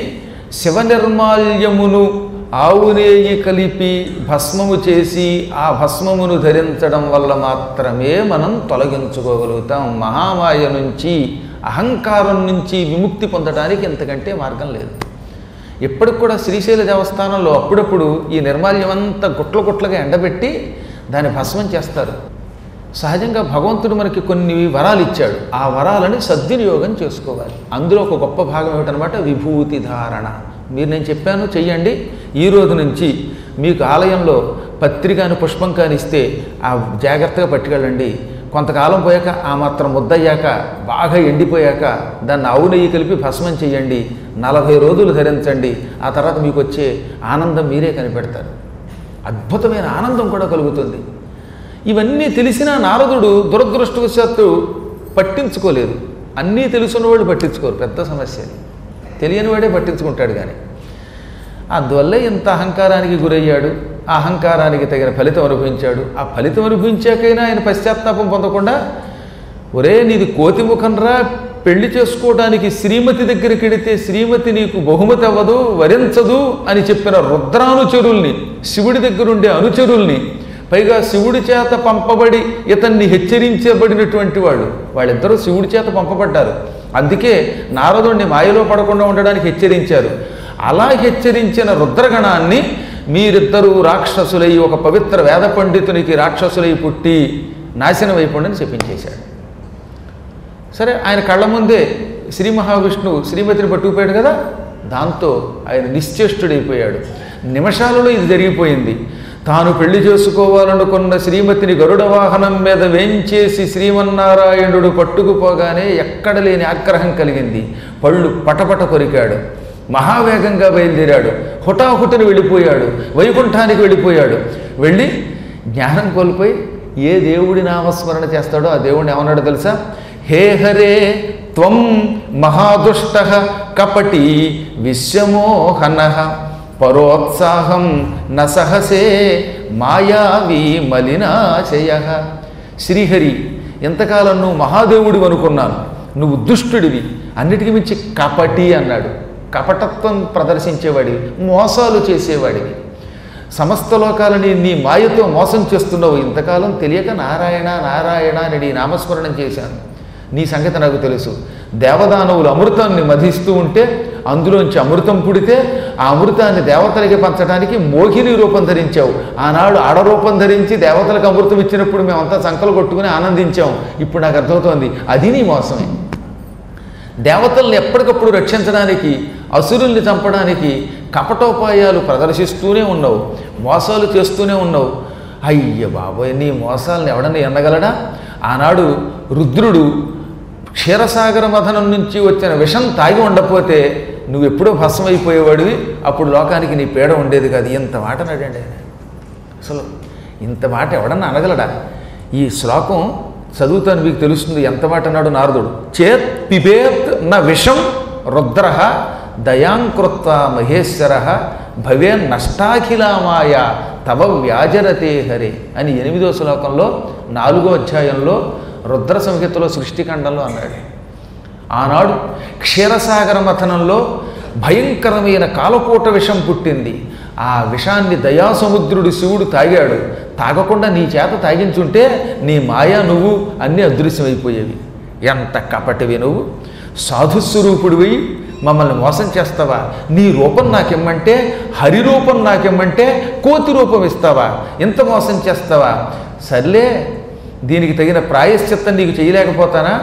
శివ నిర్మాల్యమును ఆవునేయి కలిపి భస్మము చేసి ఆ భస్మమును ధరించడం వల్ల మాత్రమే మనం తొలగించుకోగలుగుతాం మహామాయ నుంచి అహంకారం నుంచి విముక్తి పొందడానికి ఇంతకంటే మార్గం లేదు ఇప్పటికి కూడా శ్రీశైల దేవస్థానంలో అప్పుడప్పుడు ఈ నిర్మాల్యం అంతా గుట్ల గుట్లగా ఎండబెట్టి దాన్ని భస్మం చేస్తారు సహజంగా భగవంతుడు మనకి కొన్ని వరాలు ఇచ్చాడు ఆ వరాలని సద్వినియోగం చేసుకోవాలి అందులో ఒక గొప్ప భాగం ఏమిటనమాట విభూతి ధారణ మీరు నేను చెప్పాను చెయ్యండి ఈ రోజు నుంచి మీకు ఆలయంలో పత్రికాని పుష్పం కానిస్తే ఆ జాగ్రత్తగా పట్టుకెళ్ళండి కొంతకాలం పోయాక ఆ మాత్రం ముద్దయ్యాక బాగా ఎండిపోయాక దాన్ని ఆవు నెయ్యి కలిపి భస్మం చేయండి నలభై రోజులు ధరించండి ఆ తర్వాత మీకు వచ్చే ఆనందం మీరే కనిపెడతారు అద్భుతమైన ఆనందం కూడా కలుగుతుంది ఇవన్నీ తెలిసిన నారదుడు దురదృష్టవశాత్తు పట్టించుకోలేదు అన్నీ తెలుసున్న వాళ్ళు పట్టించుకోరు పెద్ద సమస్య అది. తెలియని వాడే పట్టించుకుంటాడు కానీ అందువల్లే ఇంత అహంకారానికి గురయ్యాడు ఆ అహంకారానికి తగిన ఫలితం అనుభవించాడు ఆ ఫలితం అనుభవించాకైనా ఆయన పశ్చాత్తాపం పొందకుండా ఒరే నీది కోతి ముఖంరా పెళ్లి చేసుకోవడానికి శ్రీమతి దగ్గరికి వెడితే శ్రీమతి నీకు బహుమతి అవ్వదు వరించదు అని చెప్పిన రుద్రానుచరుల్ని శివుడి దగ్గరుండే అనుచరుల్ని పైగా శివుడి చేత పంపబడి ఇతన్ని హెచ్చరించబడినటువంటి వాడు వాళ్ళిద్దరూ శివుడి చేత పంపబడ్డారు అందుకే నారదుణ్ణి మాయలో పడకుండా ఉండడానికి హెచ్చరించారు అలా హెచ్చరించిన రుద్రగణాన్ని మీరిద్దరూ రాక్షసులై ఒక పవిత్ర వేద పండితునికి రాక్షసులై పుట్టి నాశనం అయిపోండి చెప్పించేశాడు సరే ఆయన కళ్ళ ముందే శ్రీ మహావిష్ణువు శ్రీమతిని పట్టుకుపోయాడు కదా దాంతో ఆయన నిశ్చేష్టుడైపోయాడు నిమిషాలలో ఇది జరిగిపోయింది తాను పెళ్లి చేసుకోవాలనుకున్న శ్రీమతిని గరుడ వాహనం మీద వేంచేసి శ్రీమన్నారాయణుడు పట్టుకుపోగానే ఎక్కడ లేని ఆగ్రహం కలిగింది పళ్ళు పటపట కొరికాడు మహావేగంగా బయలుదేరాడు హుటాహుటిని వెళ్ళిపోయాడు వైకుంఠానికి వెళ్ళిపోయాడు వెళ్ళి జ్ఞానం కోల్పోయి ఏ దేవుడి నామస్మరణ చేస్తాడో ఆ దేవుడిని ఏమన్నాడో తెలుసా హే హరే త్వం మహాదుష్ట కపటి విశ్వమోహన పరోత్సాహం న సహసే మాయావి మలినాశయ శ్రీహరి ఎంతకాలం నువ్వు మహాదేవుడి అనుకున్నాను నువ్వు దుష్టుడివి అన్నిటికీ మించి కపటి అన్నాడు కపటత్వం ప్రదర్శించేవాడివి మోసాలు చేసేవాడివి సమస్త లోకాలని నీ మాయతో మోసం చేస్తున్నావు ఇంతకాలం తెలియక నారాయణ నారాయణ అని నీ నామస్మరణం చేశాను నీ సంగతి నాకు తెలుసు దేవదానవులు అమృతాన్ని మధిస్తూ ఉంటే అందులోంచి అమృతం పుడితే ఆ అమృతాన్ని దేవతలకి పంచడానికి మోహిని రూపం ధరించావు ఆనాడు ఆడరూపం ధరించి దేవతలకు అమృతం ఇచ్చినప్పుడు మేమంతా సంకలు కొట్టుకుని ఆనందించాం ఇప్పుడు నాకు అర్థమవుతోంది అది నీ మోసమే దేవతల్ని ఎప్పటికప్పుడు రక్షించడానికి అసురుల్ని చంపడానికి కపటోపాయాలు ప్రదర్శిస్తూనే ఉన్నావు మోసాలు చేస్తూనే ఉన్నావు అయ్య బాబోయ్ నీ మోసాలను ఎవడన్నా ఎన్నగలడా ఆనాడు రుద్రుడు క్షీరసాగర మథనం నుంచి వచ్చిన విషం తాగి ఉండకపోతే నువ్వు ఎప్పుడో భస్మైపోయేవాడివి అప్పుడు లోకానికి నీ పీడ ఉండేది కాదు ఇంత మాట నడండి ఆయన అసలు ఇంత మాట ఎవడన్నా అనగలడా ఈ శ్లోకం చదువుతాను మీకు తెలుస్తుంది ఎంత మాట అన్నాడు నారదుడు చేత్ పిబేత్ న విషం రుద్ర దయాంకృత్వ మహేశ్వర భవే నష్టాఖిలామాయ తవ వ్యాజరతే హరే అని ఎనిమిదో శ్లోకంలో నాలుగో అధ్యాయంలో రుద్ర సంహితలో సృష్టిఖండంలో అన్నాడు ఆనాడు క్షీరసాగర మథనంలో భయంకరమైన కాలకూట విషం పుట్టింది ఆ విషాన్ని దయాసముద్రుడు శివుడు తాగాడు తాగకుండా నీ చేత తాగించుంటే నీ మాయ నువ్వు అన్నీ అదృశ్యమైపోయేవి ఎంత కపటివి నువ్వు సాధుస్వరూపుడివి మమ్మల్ని మోసం చేస్తావా నీ రూపం నాకిమ్మంటే హరి రూపం నాకిమ్మంటే కోతి రూపం ఇస్తావా ఇంత మోసం చేస్తావా సర్లే దీనికి తగిన ప్రాయశ్చిత్తం నీకు చేయలేకపోతానా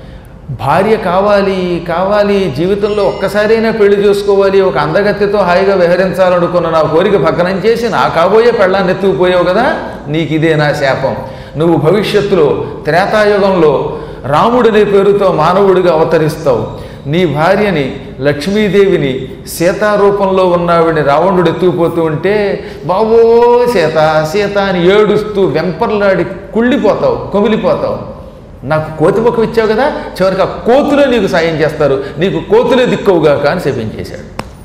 భార్య కావాలి కావాలి జీవితంలో ఒక్కసారైనా పెళ్లి చేసుకోవాలి ఒక అందగత్తెతో హాయిగా విహరించాలనుకున్న నా కోరిక భగ్నం చేసి నా కాబోయే పెళ్ళాన్ని ఎత్తుకుపోయావు కదా నీకు ఇదే నా శాపం నువ్వు భవిష్యత్తులో త్రేతాయుగంలో రాముడనే పేరుతో మానవుడిగా అవతరిస్తావు నీ భార్యని లక్ష్మీదేవిని సీతారూపంలో ఉన్నావిని రావణుడు ఎత్తుకుపోతూ ఉంటే బావో సీత సీత అని ఏడుస్తూ వెంపర్లాడి కుళ్ళిపోతావు కొమిలిపోతావు నాకు కోతి ముఖం ఇచ్చావు కదా చివరికి ఆ కోతులే నీకు సాయం చేస్తారు నీకు కోతులే దిక్కవుగాక అని శపించేశాడు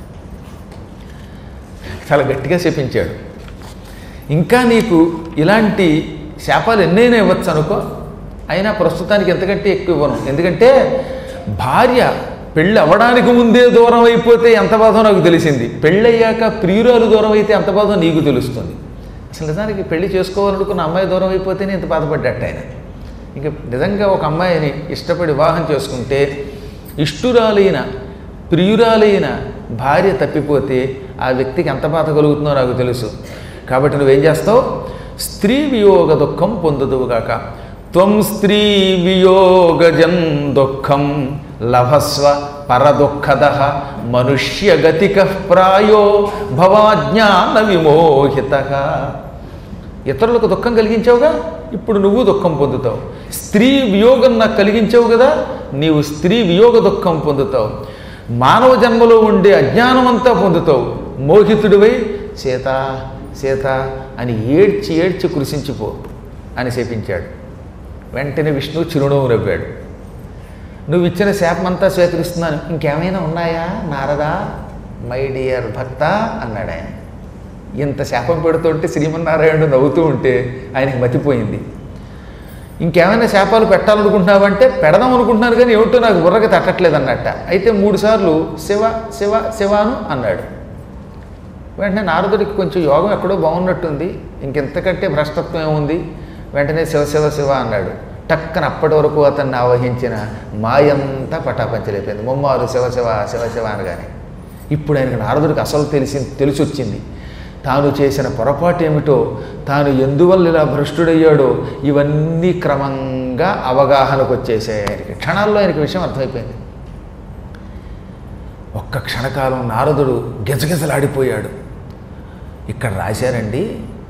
చాలా గట్టిగా శపించాడు ఇంకా నీకు ఇలాంటి శాపాలు ఎన్నైనా ఇవ్వచ్చు అనుకో అయినా ప్రస్తుతానికి ఎంతకంటే ఎక్కువ ఇవ్వను ఎందుకంటే భార్య పెళ్ళి అవ్వడానికి ముందే దూరం అయిపోతే ఎంత బాధో నాకు తెలిసింది పెళ్ళయ్యాక ప్రియురాలు దూరం అయితే ఎంత బాధో నీకు తెలుస్తుంది అసలు నిజానికి పెళ్లి చేసుకోవాలనుకున్న అమ్మాయి దూరం అయిపోతేనే ఇంత బాధపడ్డట్టు ఆయన ఇంకా నిజంగా ఒక అమ్మాయిని ఇష్టపడి వివాహం చేసుకుంటే ఇష్టురాలైన ప్రియురాలైన భార్య తప్పిపోతే ఆ వ్యక్తికి ఎంత బాధ కలుగుతుందో నాకు తెలుసు కాబట్టి నువ్వేం చేస్తావు స్త్రీ వియోగ దుఃఖం పొందుదువుగాక త్వం స్త్రీ వియోగజన్ దుఃఖం లభస్వ పరదుఃఖద మనుష్యగతిక ప్రాయో భవాజ్ఞాన విమోహిత ఇతరులకు దుఃఖం కలిగించావుగా ఇప్పుడు నువ్వు దుఃఖం పొందుతావు స్త్రీ వియోగం నాకు కలిగించావు కదా నీవు స్త్రీ వియోగ దుఃఖం పొందుతావు మానవ జన్మలో ఉండే అజ్ఞానం అంతా పొందుతావు మోహితుడివై సీత సీత అని ఏడ్చి ఏడ్చి కృషించిపో అని శపించాడు వెంటనే విష్ణువు చిరునవ్వు నవ్వాడు నువ్వు ఇచ్చిన శాపమంతా స్వీకరిస్తున్నాను ఇంకేమైనా ఉన్నాయా నారదా మై డియర్ భక్త అన్నాడు ఆయన ఇంత శాపం పెడుతుంటే శ్రీమన్నారాయణుడు నవ్వుతూ ఉంటే ఆయనకి మతిపోయింది ఇంకేమైనా శాపాలు పెట్టాలనుకుంటున్నావంటే పెడదాం అనుకుంటున్నాను కానీ ఏమిటో నాకు బుర్రకి తట్టట్లేదు అన్నట్ట అయితే మూడుసార్లు శివ శివ శివాను అన్నాడు వెంటనే నారదుడికి కొంచెం యోగం ఎక్కడో బాగున్నట్టుంది ఇంకెంతకంటే భ్రష్టత్వం ఏముంది వెంటనే శివ శివ శివ అన్నాడు టక్కన అప్పటి వరకు అతన్ని ఆవహించిన మాయంతా పటాపంచలేకపోయింది ముమ్మారు శివ శివ శివ శివ అనగానే ఇప్పుడు ఆయనకు నారదుడికి అసలు తెలిసి తెలిసొచ్చింది తాను చేసిన పొరపాటు ఏమిటో తాను ఎందువల్ల ఇలా భ్రష్టుడయ్యాడో ఇవన్నీ క్రమంగా అవగాహనకు వచ్చేసాయి ఆయనకి క్షణాల్లో ఆయనకి విషయం అర్థమైపోయింది ఒక్క క్షణకాలం నారదుడు గిజగిజలాడిపోయాడు ఇక్కడ రాశారండి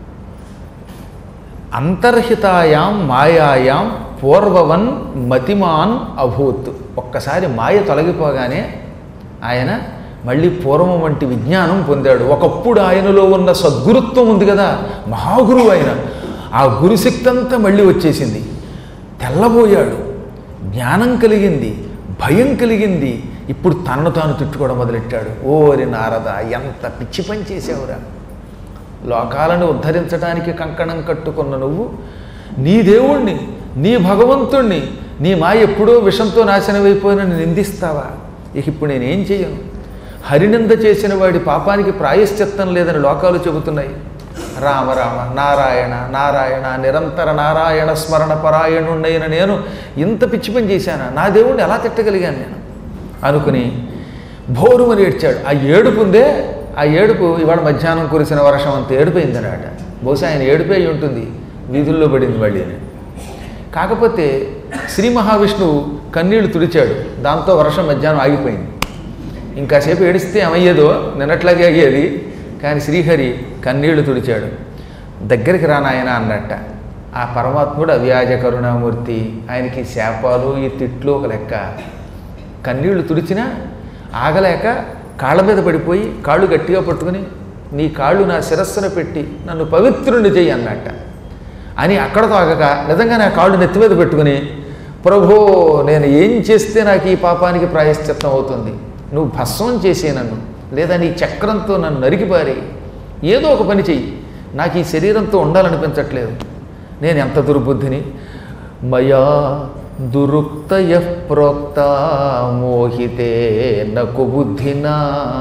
అంతర్హితాయాం మాయాయాం పూర్వవన్ మతిమాన్ అభూత్ ఒక్కసారి మాయ తొలగిపోగానే ఆయన మళ్ళీ పూర్వం వంటి విజ్ఞానం పొందాడు ఒకప్పుడు ఆయనలో ఉన్న సద్గురుత్వం ఉంది కదా మహాగురువు ఆయన ఆ గురుశక్తి అంతా మళ్ళీ వచ్చేసింది తెల్లబోయాడు జ్ఞానం కలిగింది భయం కలిగింది ఇప్పుడు తనను తాను తిట్టుకోవడం మొదలెట్టాడు ఓరి నారద ఎంత పిచ్చి పని చేసావురా లోకాలను ఉద్ధరించడానికి కంకణం కట్టుకున్న నువ్వు నీ దేవుణ్ణి నీ భగవంతుణ్ణి నీ మాయ ఎప్పుడో విషంతో నాశనమైపోయినని నిందిస్తావా ఇక ఇప్పుడు నేనేం చేయను హరినింద చేసిన వాడి పాపానికి ప్రాయశ్చిత్తం లేదని లోకాలు చెబుతున్నాయి రామ రామ నారాయణ నారాయణ నిరంతర నారాయణ స్మరణ పరాయణుండైన నేను ఇంత పిచ్చి పని చేశానా నా దేవుణ్ణి ఎలా తిట్టగలిగాను నేను అనుకుని భోరుమని ఏడ్చాడు ఆ ఏడుపు ఉందే ఆ ఏడుపు ఇవాళ మధ్యాహ్నం కురిసిన వర్షం అంత ఏడిపోయిందనమాట బహుశా ఆయన ఏడిపోయి అయి ఉంటుంది వీధుల్లో పడింది మళ్ళీ అని. కాకపోతే శ్రీ మహావిష్ణువు కన్నీళ్లు తుడిచాడు దాంతో వర్షం మధ్యాహ్నం ఆగిపోయింది ఇంకాసేపు ఏడిస్తే ఏమయ్యేదో నిన్నట్లాగే అయ్యేది కానీ శ్రీహరి కన్నీళ్లు తుడిచాడు దగ్గరికి రానాయన అన్నట్ట ఆ పరమాత్ముడు అవ్యాజ కరుణామూర్తి ఆయనకి శాపాలు ఈ తిట్లు ఒక లెక్క కన్నీళ్లు తుడిచినా ఆగలేక కాళ్ళ మీద పడిపోయి కాళ్ళు గట్టిగా పట్టుకుని నీ కాళ్ళు నా శిరస్సున పెట్టి నన్ను పవిత్రుని చెయ్యి అన్నట్ట అని అక్కడతో ఆగక నిజంగా నా కాళ్ళు నెత్తి మీద పెట్టుకుని ప్రభో నేను ఏం చేస్తే నాకు ఈ పాపానికి ప్రాయశ్చిత్తం అవుతుంది నువ్వు భస్మం చేసే నన్ను లేదా నీ చక్రంతో నన్ను నరికిపారి ఏదో ఒక పని చెయ్యి నాకు ఈ శరీరంతో ఉండాలనిపించట్లేదు నేను ఎంత దుర్బుద్ధిని మయా దురుక్తయ ప్రోక్త మోహితే నకు బుద్ధినా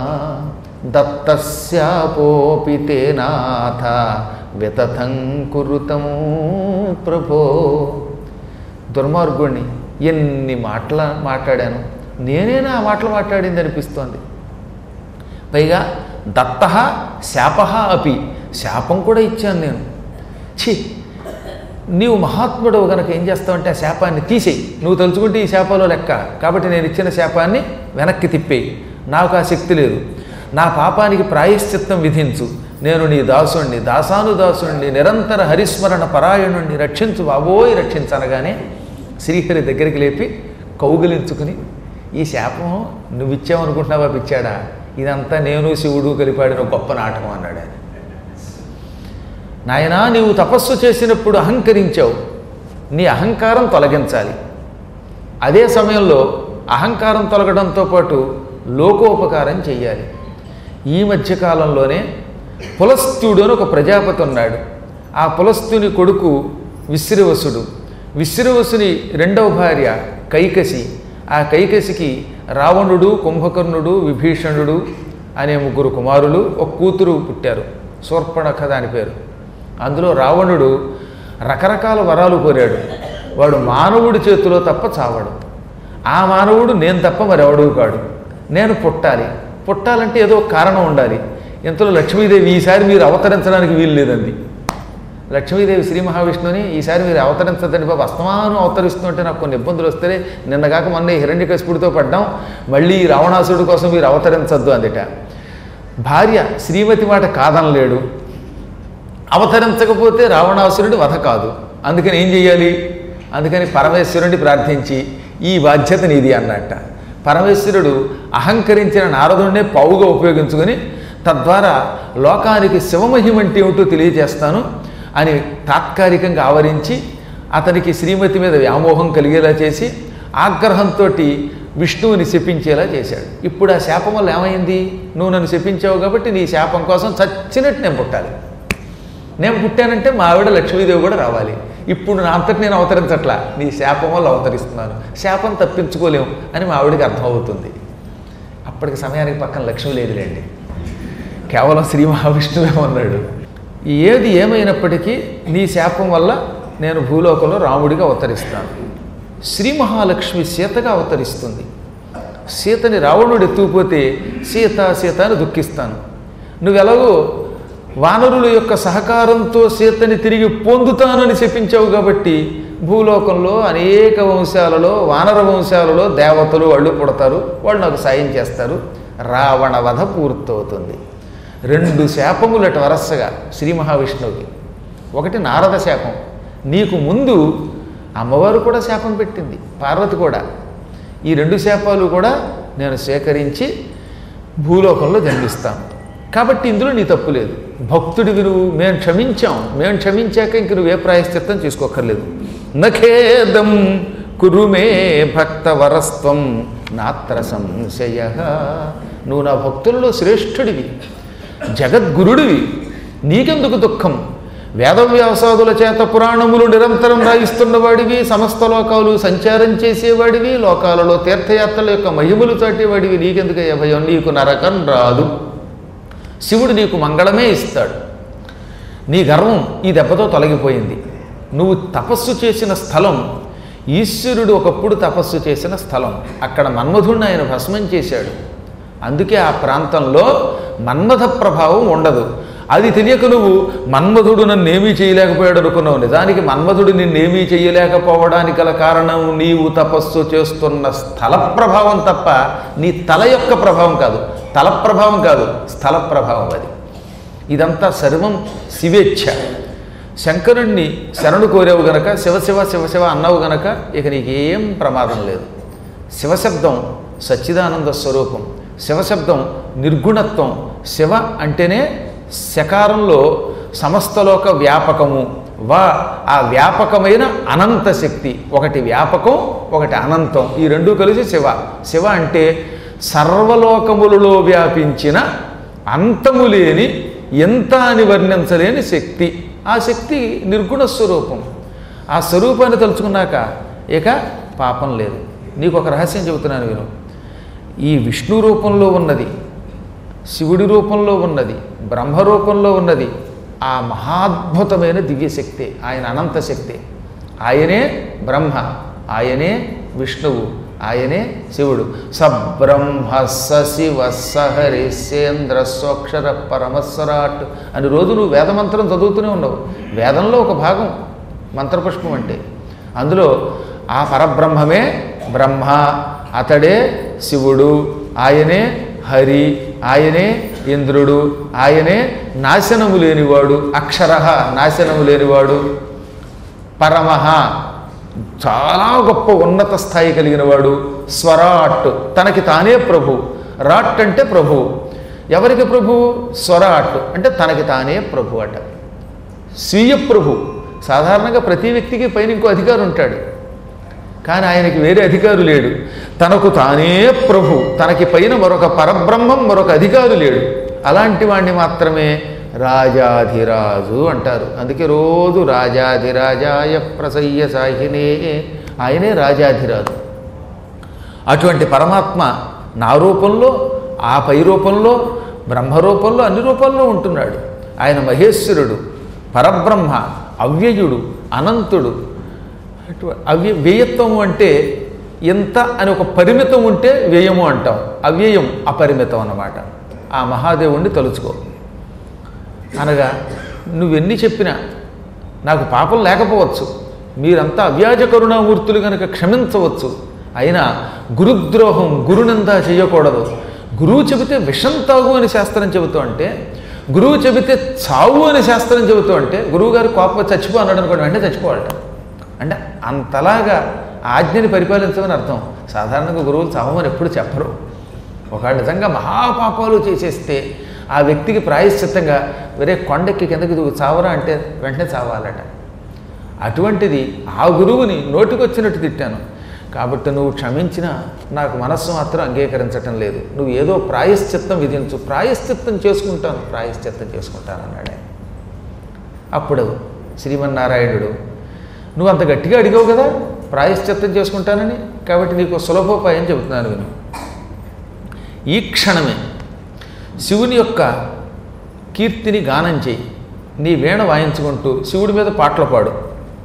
దత్తస్యాపోపి తే నాథ వితథం కురుతం ప్రభో దుర్మార్గుణ్ణి ఎన్ని మాటల మాట్లాడాను నేనేనా ఆ మాటలు మాట్లాడింది అనిపిస్తోంది పైగా దత్త శాప అపి శాపం కూడా ఇచ్చాను నేను ఛీ నీవు మహాత్ముడు కనుక ఏం చేస్తావంటే ఆ శాపాన్ని తీసేయి నువ్వు తలుచుకుంటే ఈ శాపాలో లెక్క కాబట్టి నేను ఇచ్చిన శాపాన్ని వెనక్కి తిప్పేయి నాకు ఆ శక్తి లేదు నా పాపానికి ప్రాయశ్చిత్తం విధించు నేను నీ దాసుణ్ణి దాసాను దాసుణ్ణి నిరంతర హరిస్మరణ పరాయణుణ్ణి రక్షించు బాబోయ్ రక్షించనగానే శ్రీహరి దగ్గరికి లేపి కౌగిలించుకుని ఈ శాపం నువ్వు ఇచ్చావనుకుంటున్నావా పిచ్చాడా ఇదంతా నేను శివుడు కలిపాడిన గొప్ప నాటకం అన్నాడు ఆయన నాయనా నీవు తపస్సు చేసినప్పుడు అహంకరించావు నీ అహంకారం తొలగించాలి అదే సమయంలో అహంకారం తొలగడంతో పాటు లోకోపకారం చెయ్యాలి ఈ మధ్యకాలంలోనే పులస్త్యుడు అని ఒక ప్రజాపతి ఉన్నాడు ఆ పులస్తుని కొడుకు విశ్రవసుడు విశ్రవసుని రెండవ భార్య కైకసి ఆ కైకసికి రావణుడు కుంభకర్ణుడు విభీషణుడు అనే ముగ్గురు కుమారులు ఒక కూతురు పుట్టారు శూర్పణఖ దాని పేరు అందులో రావణుడు రకరకాల వరాలు కోరాడు వాడు మానవుడి చేతిలో తప్ప చావడు ఆ మానవుడు నేను తప్ప మరెవడు కాడు నేను పుట్టాలి పుట్టాలంటే ఏదో ఒక కారణం ఉండాలి ఇంతలో లక్ష్మీదేవి ఈసారి మీరు అవతరించడానికి వీలు లేదండి లక్ష్మీదేవి శ్రీ మహావిష్ణువుని ఈసారి మీరు అవతరించదండి బాబు అస్తమానం అవతరిస్తుంటే నాకు కొన్ని ఇబ్బందులు వస్తే నిన్నగాక మొన్న హిరణ్యకశిపుడితో పడ్డాం మళ్ళీ ఈ రావణాసుడి కోసం మీరు అవతరించద్దు అందుట భార్య శ్రీమతి మాట కాదనలేడు అవతరించకపోతే రావణాసురుడి వధ కాదు అందుకని ఏం చెయ్యాలి అందుకని పరమేశ్వరుడిని ప్రార్థించి ఈ బాధ్యత నీది అన్నట్ట పరమేశ్వరుడు అహంకరించిన నారదుడినే పావుగా ఉపయోగించుకొని తద్వారా లోకానికి శివమహిమ అంటే ఏమిటో తెలియజేస్తాను అని తాత్కాలికంగా ఆవరించి అతనికి శ్రీమతి మీద వ్యామోహం కలిగేలా చేసి ఆగ్రహంతో విష్ణువుని శపించేలా చేశాడు ఇప్పుడు ఆ శాపం వల్ల ఏమైంది నువ్వు నన్ను శపించావు కాబట్టి నీ శాపం కోసం చచ్చినట్టు నేను పుట్టాలి నేను పుట్టానంటే మా ఆవిడ లక్ష్మీదేవి కూడా రావాలి ఇప్పుడు నా అంతటి నేను అవతరించట్లా నీ శాపం వల్ల అవతరిస్తున్నాను శాపం తప్పించుకోలేము అని మా ఆవిడకి అర్థమవుతుంది అప్పటికి సమయానికి పక్కన లక్ష్మి లేదులేండి కేవలం శ్రీ మహావిష్ణువే ఉన్నాడు ఏది ఏమైనప్పటికీ నీ శాపం వల్ల నేను భూలోకంలో రాముడిగా అవతరిస్తాను శ్రీ మహాలక్ష్మి సీతగా అవతరిస్తుంది సీతని రావణుడు ఎత్తుకుపోతే సీత సీత అని దుఃఖిస్తాను నువ్వెలాగో వానరుల యొక్క సహకారంతో సీతని తిరిగి పొందుతానని చెప్పించావు కాబట్టి భూలోకంలో అనేక వంశాలలో వానర వంశాలలో దేవతలు వాళ్ళు పుడతారు వాళ్ళు నాకు సాయం చేస్తారు రావణ వధ పూర్తవుతుంది రెండు శాపములట వరసగా శ్రీ మహావిష్ణువుకి ఒకటి నారద శాపం నీకు ముందు అమ్మవారు కూడా శాపం పెట్టింది పార్వతి కూడా ఈ రెండు శాపాలు కూడా నేను సేకరించి భూలోకంలో జన్మిస్తాను కాబట్టి ఇందులో నీ తప్పు లేదు భక్తుడివి నువ్వు మేము క్షమించాం మేము క్షమించాక ఇంక నువ్వు ఏ ప్రాయశ్చిత్తం చేసుకోక్కర్లేదు నఖేదం కురుమే భక్త వరస్త్వం నాత్ర సంశయ నువ్వు నా భక్తులలో శ్రేష్ఠుడివి జగద్గురుడివి నీకెందుకు దుఃఖం వేదవ్యాసాదుల చేత పురాణములు నిరంతరం రాయిస్తున్నవాడివి సమస్త లోకాలు సంచారం చేసేవాడివి లోకాలలో తీర్థయాత్రల యొక్క మహిమలు చాటేవాడివి నీకెందుకయ్యా భయం నీకు నరకం రాదు శివుడు నీకు మంగళమే ఇస్తాడు నీ గర్వం ఈ దెబ్బతో తొలగిపోయింది నువ్వు తపస్సు చేసిన స్థలం ఈశ్వరుడు ఒకప్పుడు తపస్సు చేసిన స్థలం అక్కడ మన్మధుడిని ఆయన భస్మం చేశాడు అందుకే ఆ ప్రాంతంలో మన్మథ ప్రభావం ఉండదు అది తెలియక నువ్వు మన్మధుడు నన్ను ఏమీ చేయలేకపోయాడు అనుకున్నావు నిజానికి మన్మధుడు నిన్నేమీ చేయలేకపోవడానికి గల కారణం నీవు తపస్సు చేస్తున్న స్థల ప్రభావం తప్ప నీ తల యొక్క ప్రభావం కాదు తల ప్రభావం కాదు స్థల ప్రభావం అది ఇదంతా సర్వం శివేచ్ఛ శంకరుణ్ణి శరణు కోరావు గనక శివశివ శివశివ అన్నావు గనక ఇక నీకేం ప్రమాదం లేదు శివశబ్దం సచ్చిదానంద స్వరూపం శివశబ్దం నిర్గుణత్వం శివ అంటేనే శకారంలో సమస్తలోక వ్యాపకము వా ఆ వ్యాపకమైన అనంత శక్తి ఒకటి వ్యాపకం ఒకటి అనంతం ఈ రెండు కలిసి శివ శివ అంటే సర్వలోకములలో వ్యాపించిన అంతము లేని ఎంత అని వర్ణించలేని శక్తి ఆ శక్తి నిర్గుణ స్వరూపం ఆ స్వరూపాన్ని తలుచుకున్నాక ఇక పాపం లేదు నీకు ఒక రహస్యం చెబుతున్నాను విను ఈ విష్ణు రూపంలో ఉన్నది శివుడి రూపంలో ఉన్నది బ్రహ్మ రూపంలో ఉన్నది ఆ మహాద్భుతమైన దివ్యశక్తి ఆయన అనంత శక్తి ఆయనే బ్రహ్మ ఆయనే విష్ణువు ఆయనే శివుడు సబ్రహ్మ సశివ సహరిసేంద్ర స్వక్షర పరమస్వరాట్ అని రోజు నువ్వు వేదమంత్రం చదువుతూనే ఉన్నావు వేదంలో ఒక భాగం మంత్రపుష్పం అంటే అందులో ఆ పరబ్రహ్మమే బ్రహ్మ అతడే శివుడు ఆయనే హరి ఆయనే ఇంద్రుడు ఆయనే నాశనము లేనివాడు అక్షర నాశనము లేనివాడు పరమః చాలా గొప్ప ఉన్నత స్థాయి కలిగిన వాడు స్వరాట్ తనకి తానే ప్రభు రాట్ అంటే ప్రభు ఎవరికి ప్రభు స్వరాట్ అంటే తనకి తానే ప్రభు అట స్వీయ ప్రభు సాధారణంగా ప్రతి వ్యక్తికి పైన ఇంకో అధికారి ఉంటాడు కానీ ఆయనకి వేరే అధికారు లేడు తనకు తానే ప్రభు తనకి పైన మరొక పరబ్రహ్మం మరొక అధికారు లేడు అలాంటి వాడిని మాత్రమే రాజాధిరాజు అంటారు అందుకే రోజు రాజాధిరాజాయ ప్రసయ్య సాహినే ఆయనే రాజాధిరాజు అటువంటి పరమాత్మ నా రూపంలో ఆ పై రూపంలో బ్రహ్మ రూపంలో అన్ని రూపాల్లో ఉంటున్నాడు ఆయన మహేశ్వరుడు పరబ్రహ్మ అవ్యయుడు అనంతుడు అటు అవ్య వ్యయత్వము అంటే ఎంత అని ఒక పరిమితం ఉంటే వ్యయము అంటాం అవ్యయం అపరిమితం అన్నమాట ఆ మహాదేవుణ్ణి తలుచుకో అనగా నువ్వెన్ని చెప్పినా నాకు పాపం లేకపోవచ్చు మీరంతా అవ్యాజ కరుణామూర్తులు కనుక క్షమించవచ్చు అయినా గురుద్రోహం గురునిందా చేయకూడదు గురువు చెబితే విషం తాగు అని శాస్త్రం చెబుతూ అంటే గురువు చెబితే చావు అని శాస్త్రం చెబుతూ అంటే గురువుగారు కోపం చచ్చిపో అన్నాడు అనుకోండి వెంటనే చచ్చిపోవాలట అంటే అంతలాగా ఆజ్ఞని పరిపాలించమని అర్థం సాధారణంగా గురువులు చావమని ఎప్పుడు చెప్పరు ఒకవేళ నిజంగా మహాపాపాలు చేసేస్తే ఆ వ్యక్తికి ప్రాయశ్చిత్తంగా వేరే కొండెక్కి కిందకి దిగు చావరా అంటే వెంటనే చావాలట అటువంటిది ఆ గురువుని నోటికొచ్చినట్టు తిట్టాను కాబట్టి నువ్వు క్షమించినా నాకు మనస్సు మాత్రం అంగీకరించటం లేదు నువ్వు ఏదో ప్రాయశ్చిత్తం విధించు ప్రాయశ్చిత్తం చేసుకుంటాను ప్రాయశ్చిత్తం చేసుకుంటాను అన్నాడే అప్పుడు శ్రీమన్నారాయణుడు నువ్వు అంత గట్టిగా అడిగావు కదా ప్రాయశ్చిత్తం చేసుకుంటానని కాబట్టి నీకు సులభోపాయం చెబుతున్నాను విను ఈ క్షణమే శివుని యొక్క కీర్తిని గానం చేయి నీ వీణ వాయించుకుంటూ శివుడి మీద పాటలు పాడు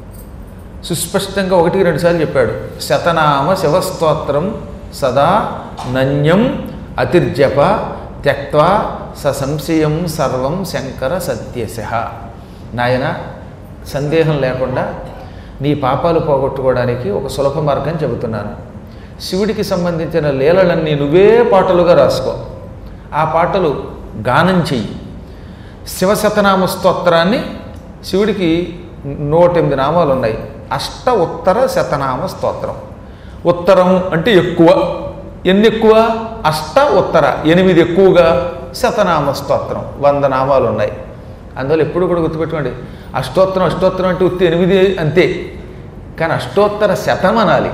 సుస్పష్టంగా ఒకటికి రెండుసార్లు చెప్పాడు శతనామ శివస్తోత్రం సదా నన్యం అతిర్జప త్యక్వా ససంశయం సర్వం శంకర సత్యశ నాయన సందేహం లేకుండా నీ పాపాలు పోగొట్టుకోవడానికి ఒక సులభ మార్గం చెబుతున్నాను శివుడికి సంబంధించిన లీలలన్నీ నువ్వే పాటలుగా రాసుకో ఆ పాటలు గానం చెయ్యి శివశతనామ స్తోత్రాన్ని శివుడికి నూట ఎనిమిది నామాలు ఉన్నాయి అష్ట ఉత్తర శతనామ స్తోత్రం ఉత్తరం అంటే ఎక్కువ ఎన్ని ఎక్కువ అష్ట ఉత్తర ఎనిమిది ఎక్కువగా శతనామ స్తోత్రం వంద నామాలు ఉన్నాయి అందువల్ల ఎప్పుడు కూడా గుర్తుపెట్టుకోండి అష్టోత్తరం అష్టోత్తరం అంటే ఉత్తి ఎనిమిది అంతే కానీ అష్టోత్తర శతం అనాలి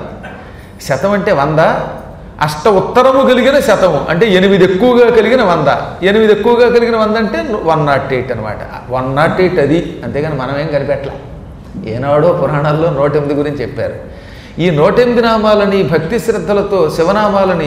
శతం అంటే వంద అష్ట ఉత్తరము కలిగిన శతము అంటే ఎనిమిది ఎక్కువగా కలిగిన వంద ఎనిమిది ఎక్కువగా కలిగిన వంద అంటే వన్ నాట్ ఎయిట్ అనమాట వన్ నాట్ ఎయిట్ అది అంతేగాని మనమేం కనిపెట్టలే ఏనాడో పురాణాల్లో నూట ఎనిమిది గురించి చెప్పారు ఈ నూట ఎనిమిది నామాలని భక్తి శ్రద్ధలతో శివనామాలని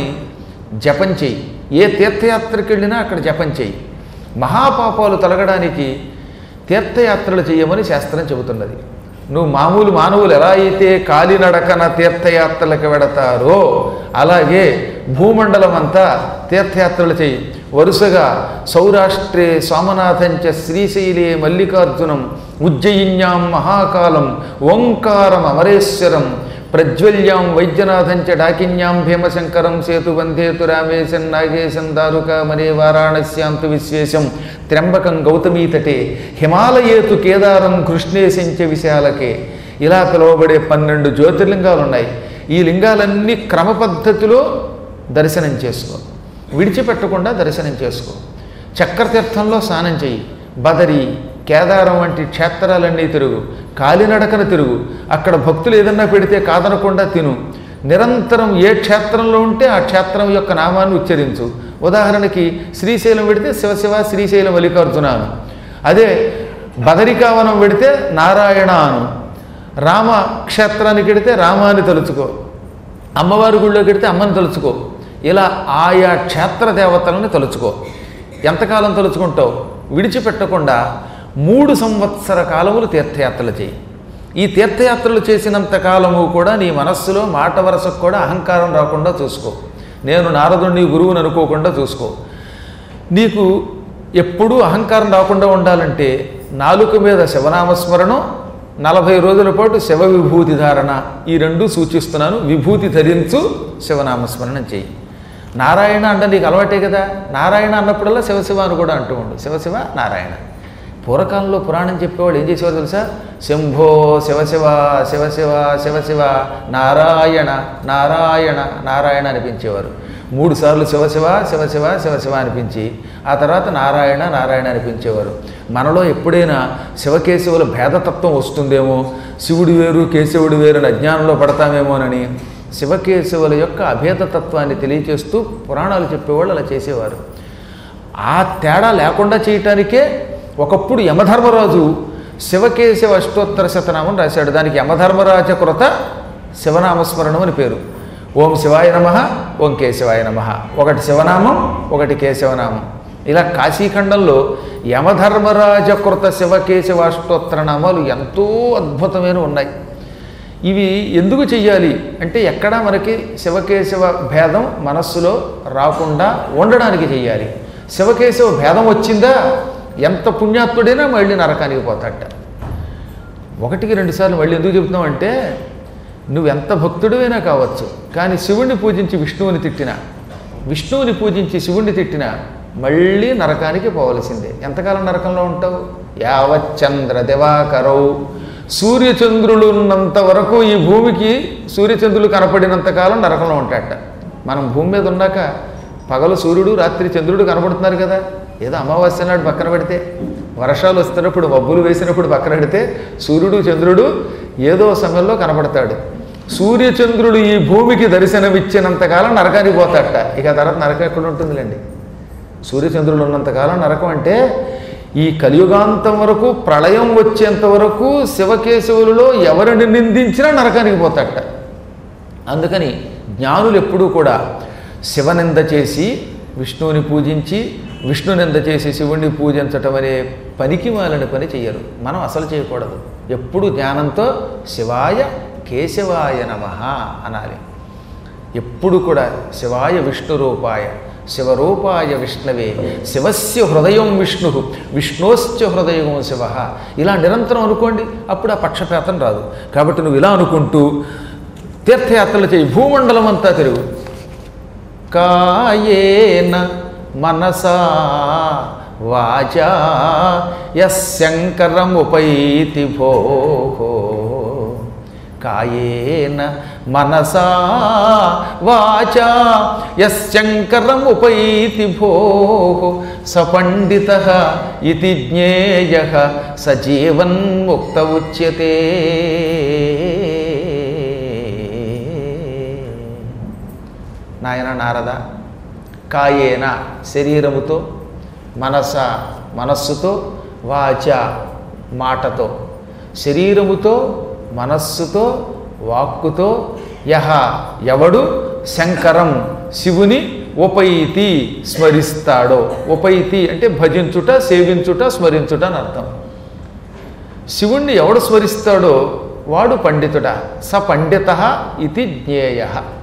జపం చేయి ఏ తీర్థయాత్రకి వెళ్ళినా అక్కడ జపం చేయి మహాపాపాలు తొలగడానికి తీర్థయాత్రలు చేయమని శాస్త్రం చెబుతున్నది నువ్వు మామూలు మానవులు ఎలా అయితే కాలినడకన తీర్థయాత్రలకు వెడతారో అలాగే భూమండలం అంతా తీర్థయాత్రలు చేయి వరుసగా సౌరాష్ట్రే సోమనాథంచ శ్రీశైలే మల్లికార్జునం ఉజ్జయిన్యాం మహాకాలం ఓంకారం అమరేశ్వరం ప్రజ్వల్యాం వైద్యనాథంచ డాకిన్యాం భీమశంకరం సేతుబంధేతు రామేశం నాగేశం దారుకామనే వారాణస్యాంతు విశ్వేశం త్ర్యంబకం గౌతమీతటే హిమాలయేతు కేదారం కృష్ణేశంచ విశాలకే ఇలా పిలువబడే పన్నెండు జ్యోతిర్లింగాలు ఉన్నాయి ఈ లింగాలన్నీ క్రమ పద్ధతిలో దర్శనం చేసుకో విడిచిపెట్టకుండా దర్శనం చేసుకో చక్రతీర్థంలో స్నానం చెయ్యి బదరి కేదారం వంటి క్షేత్రాలన్నీ తిరుగు కాలినడకన తిరుగు అక్కడ భక్తులు ఏదన్నా పెడితే కాదనకుండా తిను నిరంతరం ఏ క్షేత్రంలో ఉంటే ఆ క్షేత్రం యొక్క నామాన్ని ఉచ్చరించు ఉదాహరణకి శ్రీశైలం పెడితే శివశివ శ్రీశైలం మల్లికార్జున అను అదే బదరికావనం పెడితే నారాయణ అను రామ క్షేత్రానికి వెడితే రామాని తలుచుకో అమ్మవారి గుళ్ళోకి వెడితే అమ్మని తలుచుకో ఇలా ఆయా క్షేత్ర దేవతలను తలుచుకో ఎంతకాలం తలుచుకుంటావు విడిచిపెట్టకుండా మూడు సంవత్సర కాలములు తీర్థయాత్రలు చేయి ఈ తీర్థయాత్రలు చేసినంత కాలము కూడా నీ మనస్సులో మాట వరసకు కూడా అహంకారం రాకుండా చూసుకో నేను నారదుడిని గురువుని అనుకోకుండా చూసుకో నీకు ఎప్పుడూ అహంకారం రాకుండా ఉండాలంటే నాలుక మీద శివనామస్మరణం నలభై రోజుల పాటు శివ విభూతి ధారణ ఈ రెండు సూచిస్తున్నాను విభూతి ధరించు శివనామస్మరణం చెయ్యి నారాయణ అంటే నీకు అలవాటే కదా నారాయణ అన్నప్పుడల్లా శివశివ అని కూడా అంటూ ఉండు శివశివ నారాయణ పూర్వకాలంలో పురాణం చెప్పేవాళ్ళు ఏం చేసేవారు తెలుసా శంభో శివశివ శివశివ శివశివ నారాయణ నారాయణ నారాయణ అనిపించేవారు మూడు సార్లు శివశివ శివశివ శివశివ అనిపించి ఆ తర్వాత నారాయణ నారాయణ అనిపించేవారు మనలో ఎప్పుడైనా శివకేశవుల భేదతత్వం వస్తుందేమో శివుడు వేరు కేశవుడు వేరు అని అజ్ఞానంలో పడతామేమోనని శివకేశవుల యొక్క అభేదతత్వాన్ని తెలియచేస్తూ పురాణాలు చెప్పేవాళ్ళు అలా చేసేవారు ఆ తేడా లేకుండా చేయటానికే ఒకప్పుడు యమధర్మరాజు శివకేశవ అష్టోత్తర శతనామం రాశాడు దానికి యమధర్మరాజ కృత శివనామస్మరణం అని పేరు ఓం శివాయ నమ ఓం కేశవాయ నమ ఒకటి శివనామం ఒకటి కేశవనామం ఇలా కాశీఖండంలో యమధర్మరాజ కృత శివకేశవాష్టోత్తర నామాలు ఎంతో అద్భుతమైన ఉన్నాయి ఇవి ఎందుకు చెయ్యాలి అంటే ఎక్కడా మనకి శివకేశవ భేదం మనస్సులో రాకుండా ఉండడానికి చెయ్యాలి శివకేశవ భేదం వచ్చిందా ఎంత పుణ్యాత్ముడైనా మళ్ళీ నరకానికి పోతాడట ఒకటికి రెండుసార్లు మళ్ళీ ఎందుకు చెబుతున్నావు అంటే నువ్వెంత భక్తుడివైనా కావచ్చు కానీ శివుణ్ణి పూజించి విష్ణువుని తిట్టినా విష్ణువుని పూజించి శివుణ్ణి తిట్టినా మళ్ళీ నరకానికి పోవలసిందే ఎంతకాలం నరకంలో ఉంటావు యావచ్చంద్ర దివాకరౌ సూర్యచంద్రులు ఉన్నంత వరకు ఈ భూమికి సూర్యచంద్రులు కనపడినంత కాలం నరకంలో ఉంటాడట మనం భూమి మీద ఉన్నాక పగలు సూర్యుడు రాత్రి చంద్రుడు కనపడుతున్నారు కదా ఏదో అమావాస్య నాడు పక్కన పెడితే వర్షాలు వస్తున్నప్పుడు మబ్బులు వేసినప్పుడు పక్కన పెడితే సూర్యుడు చంద్రుడు ఏదో సమయంలో కనపడతాడు సూర్యచంద్రుడు ఈ భూమికి దర్శనమిచ్చినంతకాలం నరకానికి పోతాడట ఇక ఆ తర్వాత నరకం ఎక్కడ ఉంటుందిలేండి సూర్యచంద్రులు ఉన్నంతకాలం నరకం అంటే ఈ కలియుగాంతం వరకు ప్రళయం వచ్చేంత వరకు శివకేశవులలో ఎవరిని నిందించినా నరకానికి పోతాడట అందుకని జ్ఞానులు ఎప్పుడూ కూడా శివనింద చేసి విష్ణువుని పూజించి విష్ణునింద చేసి శివుణ్ణి పూజించటం అనే పనికి మాలని పని చేయరు మనం అసలు చేయకూడదు ఎప్పుడు జ్ఞానంతో శివాయ కేశవాయ నమ అనాలి ఎప్పుడు కూడా శివాయ విష్ణు రూపాయ శివరూపాయ విష్ణవే శివస్య హృదయం విష్ణు విష్ణోశ్చ హృదయం శివ ఇలా నిరంతరం అనుకోండి అప్పుడు ఆ పక్షపాతం రాదు కాబట్టి నువ్వు ఇలా అనుకుంటూ తీర్థయాత్రలు చేయి భూమండలం అంతా తిరుగు కాయేన మనసా వాచా యశంకరముపైతి భో కాయేన మనసా వాచా యశంకరముపైతి భో సపండిత ఇది జ్ఞేయ సజీవన్ముక్త ఉచ్యతే నాయన నారద కాయేన శరీరముతో మనస మనస్సుతో వాచ మాటతో శరీరముతో మనస్సుతో వాక్కుతో యహ ఎవడు శంకరం శివుని ఉపైతి స్మరిస్తాడో ఉపైతి అంటే భజించుట సేవించుట స్మరించుట అని అర్థం శివుణ్ణి ఎవడు స్మరిస్తాడో వాడు పండితుడా స పండిత ఇది జ్ఞేయ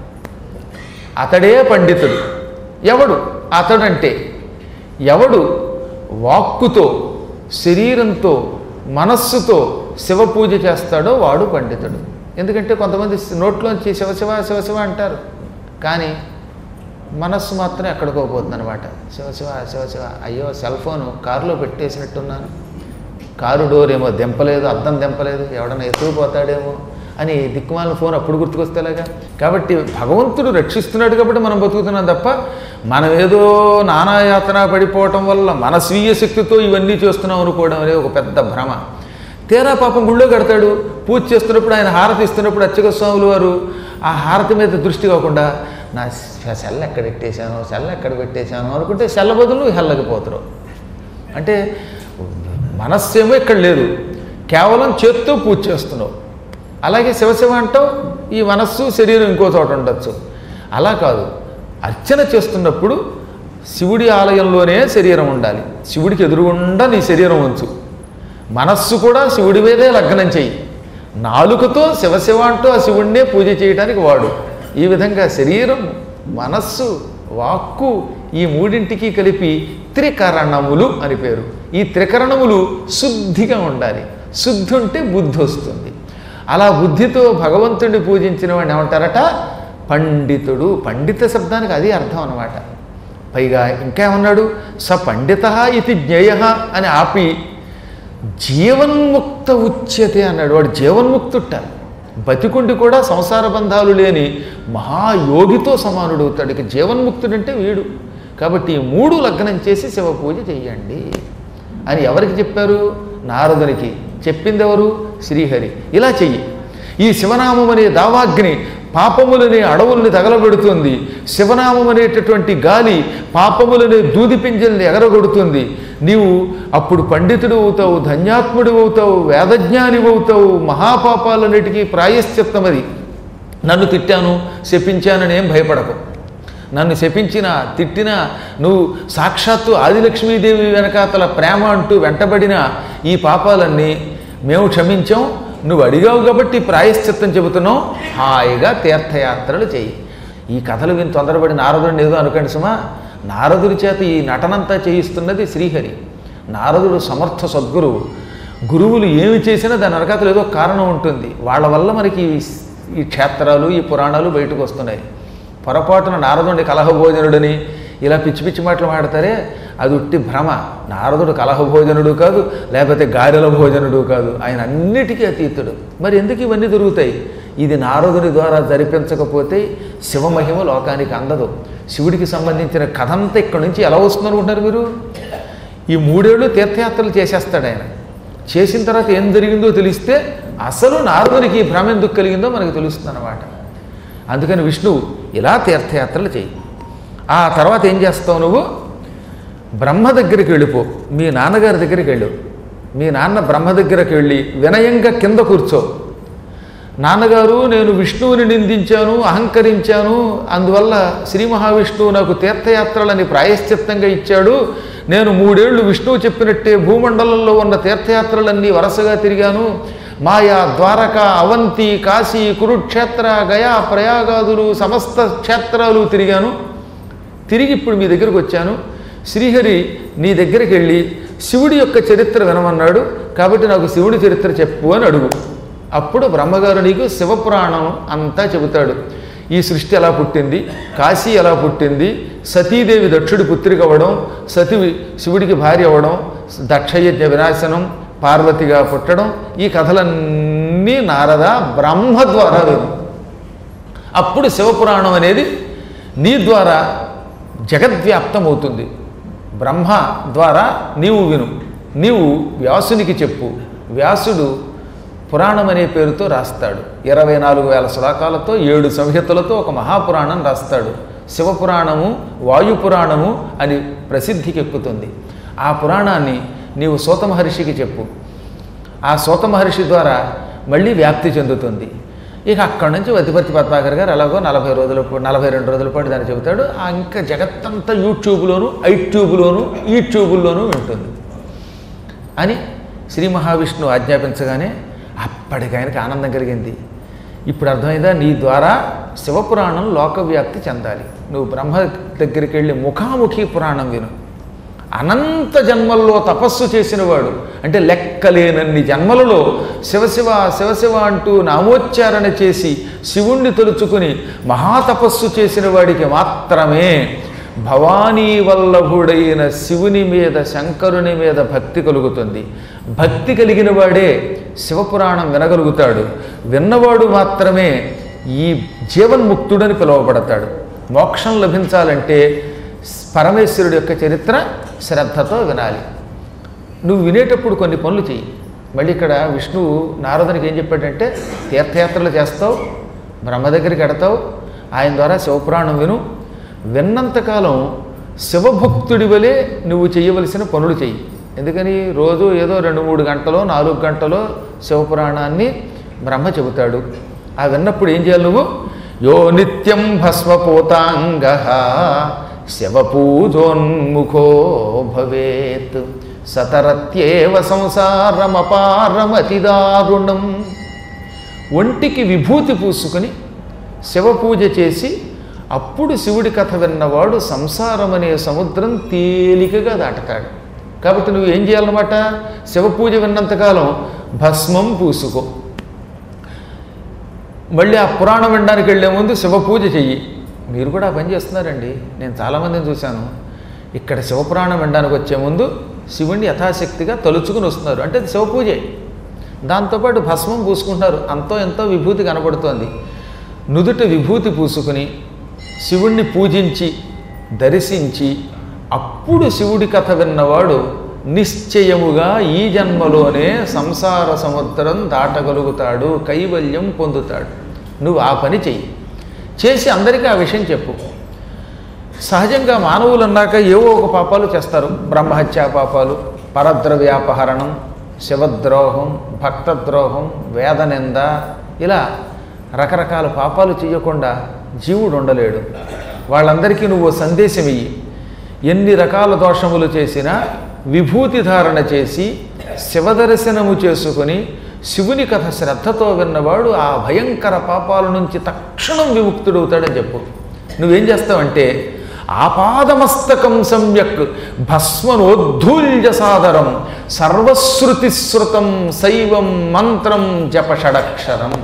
అతడే పండితుడు ఎవడు అతడంటే ఎవడు వాక్కుతో శరీరంతో మనస్సుతో శివ పూజ చేస్తాడో వాడు పండితుడు ఎందుకంటే కొంతమంది నోట్లోంచి శివశివ శివశివ అంటారు కానీ మనస్సు మాత్రం ఎక్కడికో పోతుంది అనమాట శివశివ శివశివ అయ్యో సెల్ ఫోను కారులో పెట్టేసినట్టున్నాను కారు డోర్ ఏమో దెంపలేదు అద్దం దెంపలేదు ఎవడన్నా ఎత్తుకుపోతాడేమో అని దిక్కుమాలిన ఫోన్ అప్పుడు గుర్తుకొస్తేలాగా కాబట్టి భగవంతుడు రక్షిస్తున్నాడు కాబట్టి మనం బతుకుతున్నాం తప్ప మనం ఏదో నానాయాతన పడిపోవటం వల్ల మన స్వీయ శక్తితో ఇవన్నీ చేస్తున్నాం అనుకోవడం అనేది ఒక పెద్ద భ్రమ తీరా పాపం గుళ్ళో కడతాడు పూజ చేస్తున్నప్పుడు ఆయన హారతి ఇస్తున్నప్పుడు అర్చక స్వాములు వారు ఆ హారతి మీద దృష్టి కాకుండా నా సెల్ ఎక్కడ పెట్టేశాను సెల్ ఎక్కడ పెట్టేశాను అనుకుంటే సెల్ల బదులు హెల్లకి పోతారు అంటే మనస్సేమో ఇక్కడ లేదు కేవలం చేత్తో పూజ చేస్తున్నావు అలాగే శివశివ అంటావు ఈ మనస్సు శరీరం ఇంకో చోట ఉండొచ్చు అలా కాదు అర్చన చేస్తున్నప్పుడు శివుడి ఆలయంలోనే శరీరం ఉండాలి శివుడికి ఎదురుగుండా నీ శరీరం ఉంచు మనస్సు కూడా శివుడి మీదే లగ్నం చెయ్యి నాలుకతో శివశివ అంటూ ఆ శివుడినే పూజ చేయడానికి వాడు ఈ విధంగా శరీరం మనస్సు వాక్కు ఈ మూడింటికి కలిపి త్రికరణములు అని పేరు ఈ త్రికరణములు శుద్ధిగా ఉండాలి శుద్ధి ఉంటే బుద్ధి వస్తుంది అలా బుద్ధితో భగవంతుడిని పూజించిన వాడిని ఏమంటారట పండితుడు పండిత శబ్దానికి అది అర్థం అన్నమాట పైగా ఇంకా ఏమన్నాడు స పండిత ఇది జ్ఞేయ అని ఆపి జీవన్ముక్త ఉచ్యతే అన్నాడు వాడు జీవన్ముక్తుట బతికుండి కూడా సంసార బంధాలు లేని మహాయోగితో సమానుడు అవుతాడు ఇక జీవన్ముక్తుడంటే వీడు కాబట్టి ఈ మూడు లగ్నం చేసి శివ పూజ చెయ్యండి అని ఎవరికి చెప్పారు నారదునికి చెప్పింది ఎవరు శ్రీహరి ఇలా చెయ్యి ఈ శివనామం అనే దావాగ్ని పాపములని అడవుల్ని తగలబెడుతుంది శివనామం అనేటటువంటి గాలి పాపములని దూది పింజల్ని ఎగరగొడుతుంది నీవు అప్పుడు పండితుడు అవుతావు ధన్యాత్ముడు అవుతావు వేదజ్ఞాని అవుతావు మహాపాపాలన్నిటికీ ప్రాయశ్చిత్తం అది నన్ను తిట్టాను శపించానని ఏం భయపడకు నన్ను శపించిన తిట్టిన నువ్వు సాక్షాత్తు ఆదిలక్ష్మీదేవి వెనకాతల ప్రేమ అంటూ వెంటబడిన ఈ పాపాలన్నీ మేము క్షమించాం నువ్వు అడిగావు కాబట్టి ప్రాయశ్చిత్తం చెబుతున్నావు హాయిగా తీర్థయాత్రలు చెయ్యి ఈ కథలు విని తొందరపడి నారదుడిని ఏదో అనుకోండి సుమా నారదుడి చేత ఈ నటనంతా చేయిస్తున్నది శ్రీహరి నారదుడు సమర్థ సద్గురువు గురువులు ఏమి చేసినా దాని వెనకాతలు ఏదో కారణం ఉంటుంది వాళ్ళ వల్ల మనకి ఈ- ఈ క్షేత్రాలు ఈ పురాణాలు బయటకు వస్తున్నాయి పొరపాటున నారదుడి కలహభోజనుడని ఇలా పిచ్చి పిచ్చి మాటలు మాడతారే అది ఉట్టి భ్రమ నారదుడు కలహభోజనుడు కాదు లేకపోతే గారెల భోజనుడు కాదు ఆయన అన్నిటికీ అతీతుడు మరి ఎందుకు ఇవన్నీ దొరుకుతాయి ఇది నారదుని ద్వారా జరిపించకపోతే శివమహిమ లోకానికి అందదు శివుడికి సంబంధించిన కథ అంతా ఇక్కడి నుంచి ఎలా వస్తుంది అనుకుంటున్నారు మీరు ఈ మూడేళ్ళు తీర్థయాత్రలు చేసేస్తాడు ఆయన చేసిన తర్వాత ఏం జరిగిందో తెలిస్తే అసలు నారదునికి ఈ భ్రమ ఎందుకు కలిగిందో మనకు తెలుస్తుంది అన్నమాట అందుకని విష్ణువు ఇలా తీర్థయాత్రలు చేయి ఆ తర్వాత ఏం చేస్తావు నువ్వు బ్రహ్మ దగ్గరికి వెళ్ళిపో మీ నాన్నగారి దగ్గరికి వెళ్ళు మీ నాన్న బ్రహ్మ దగ్గరికి వెళ్ళి వినయంగా కింద కూర్చో నాన్నగారు నేను విష్ణువుని నిందించాను అహంకరించాను అందువల్ల శ్రీ మహావిష్ణువు నాకు తీర్థయాత్రలని ప్రాయశ్చిత్తంగా ఇచ్చాడు నేను మూడేళ్లు విష్ణువు చెప్పినట్టే భూమండలంలో ఉన్న తీర్థయాత్రలన్నీ వరుసగా తిరిగాను మాయా ద్వారక అవంతి కాశీ కురుక్షేత్ర గయా ప్రయాగాదులు సమస్త క్షేత్రాలు తిరిగాను తిరిగి ఇప్పుడు మీ దగ్గరకు వచ్చాను శ్రీహరి నీ దగ్గరికి వెళ్ళి శివుడి యొక్క చరిత్ర వినమన్నాడు కాబట్టి నాకు శివుడి చరిత్ర చెప్పు అని అడుగు అప్పుడు బ్రహ్మగారు నీకు శివపురాణం అంతా చెబుతాడు ఈ సృష్టి ఎలా పుట్టింది కాశీ ఎలా పుట్టింది సతీదేవి దక్షుడి పుత్రిక అవ్వడం సతి శివుడికి భార్య అవ్వడం దక్షయజ్ఞ వినాశనం పార్వతిగా పుట్టడం ఈ కథలన్నీ నారద బ్రహ్మ ద్వారా విను అప్పుడు శివపురాణం అనేది నీ ద్వారా జగద్వ్యాప్తమవుతుంది బ్రహ్మ ద్వారా నీవు విను నీవు వ్యాసునికి చెప్పు వ్యాసుడు పురాణం అనే పేరుతో రాస్తాడు ఇరవై నాలుగు వేల శ్లోకాలతో ఏడు సంహితలతో ఒక మహాపురాణం రాస్తాడు శివపురాణము వాయుపురాణము అని ప్రసిద్ధికి ఎక్కుతుంది ఆ పురాణాన్ని నీవు సూత మహర్షికి చెప్పు ఆ సూత మహర్షి ద్వారా మళ్ళీ వ్యాప్తి చెందుతుంది ఇక అక్కడి నుంచి వతిపతి పద్మాకర్ గారు ఎలాగో నలభై రోజుల పా- నలభై రెండు రోజుల పాటు దాన్ని చెబుతాడు ఆ ఇంకా జగత్తంతా యూట్యూబ్లోను ఐట్యూబ్లోను యూట్యూబుల్లోనూ ఉంటుంది అని శ్రీ మహావిష్ణువు ఆజ్ఞాపించగానే అప్పటికి ఆయనకి ఆనందం కలిగింది ఇప్పుడు అర్థమైందా నీ ద్వారా శివపురాణం లోకవ్యాప్తి చెందాలి నువ్వు బ్రహ్మ దగ్గరికి వెళ్ళి ముఖాముఖి పురాణం విను అనంత జన్మల్లో తపస్సు చేసినవాడు అంటే లెక్కలేనన్ని జన్మలలో శివశివ శివశివ అంటూ నామోచ్చారణ చేసి శివుణ్ణి తలుచుకుని మహాతపస్సు చేసిన వాడికి మాత్రమే భవానీ వల్లభుడైన శివుని మీద శంకరుని మీద భక్తి కలుగుతుంది భక్తి కలిగిన వాడే శివపురాణం వినగలుగుతాడు విన్నవాడు మాత్రమే ఈ జీవన్ముక్తుడని పిలువబడతాడు మోక్షం లభించాలంటే పరమేశ్వరుడి యొక్క చరిత్ర శ్రద్ధతో వినాలి నువ్వు వినేటప్పుడు కొన్ని పనులు చెయ్యి మళ్ళీ ఇక్కడ విష్ణువు నారదునికి ఏం చెప్పాడంటే తీర్థయాత్రలు చేస్తావు బ్రహ్మ దగ్గరికి ఎడతావు ఆయన ద్వారా శివపురాణం విను విన్నంతకాలం శివభక్తుడి వలె నువ్వు చేయవలసిన పనులు చెయ్యి ఎందుకని రోజు ఏదో రెండు మూడు గంటలో నాలుగు గంటలో శివపురాణాన్ని బ్రహ్మ చెబుతాడు ఆ విన్నప్పుడు ఏం చేయాలి నువ్వు యో నిత్యం భస్మపోతాంగ శవపూజోన్ముఖో భవేత్ సతరత్యేవ సంసారమపారమతిదారుణం ఒంటికి విభూతి పూసుకొని శివపూజ చేసి అప్పుడు శివుడి కథ విన్నవాడు సంసారం అనే సముద్రం తేలికగా దాటతాడు కాబట్టి నువ్వు ఏం చేయాలన్నమాట శివపూజ విన్నంతకాలం భస్మం పూసుకో మళ్ళీ ఆ పురాణం వినడానికి వెళ్ళే ముందు శివపూజ చెయ్యి మీరు కూడా ఆ పని చేస్తున్నారండి నేను చాలామందిని చూశాను ఇక్కడ శివపురాణం వినడానికి వచ్చే ముందు శివుణ్ణి యథాశక్తిగా తలుచుకుని వస్తున్నారు అంటే అది శివపూజే దాంతోపాటు భస్మం పూసుకుంటున్నారు అంతో ఎంతో విభూతి కనబడుతోంది నుదుట విభూతి పూసుకుని శివుణ్ణి పూజించి దర్శించి అప్పుడు శివుడి కథ విన్నవాడు నిశ్చయముగా ఈ జన్మలోనే సంసార సముద్రం దాటగలుగుతాడు కైవల్యం పొందుతాడు నువ్వు ఆ పని చెయ్యి చేసి అందరికీ ఆ విషయం చెప్పు సహజంగా మానవులు అన్నాక ఏవో ఒక పాపాలు చేస్తారు బ్రహ్మహత్యా పాపాలు పరద్రవ్యాపహరణం శివద్రోహం భక్తద్రోహం వేదనింద ఇలా రకరకాల పాపాలు చేయకుండా జీవుడు ఉండలేడు వాళ్ళందరికీ నువ్వు ఓ సందేశం ఇయ్యి ఎన్ని రకాల దోషములు చేసినా విభూతి ధారణ చేసి శివదర్శనము చేసుకొని శివుని కథ శ్రద్ధతో విన్నవాడు ఆ భయంకర పాపాల నుంచి తక్షణం విముక్తుడవుతాడని చెప్పు నువ్వేం చేస్తావంటే ఆపాదమస్తకం సమ్యక్ భస్మనోద్ధూల్య సాదరం సర్వశ్రుతిశ్రుతం శైవం మంత్రం జప షడక్షరం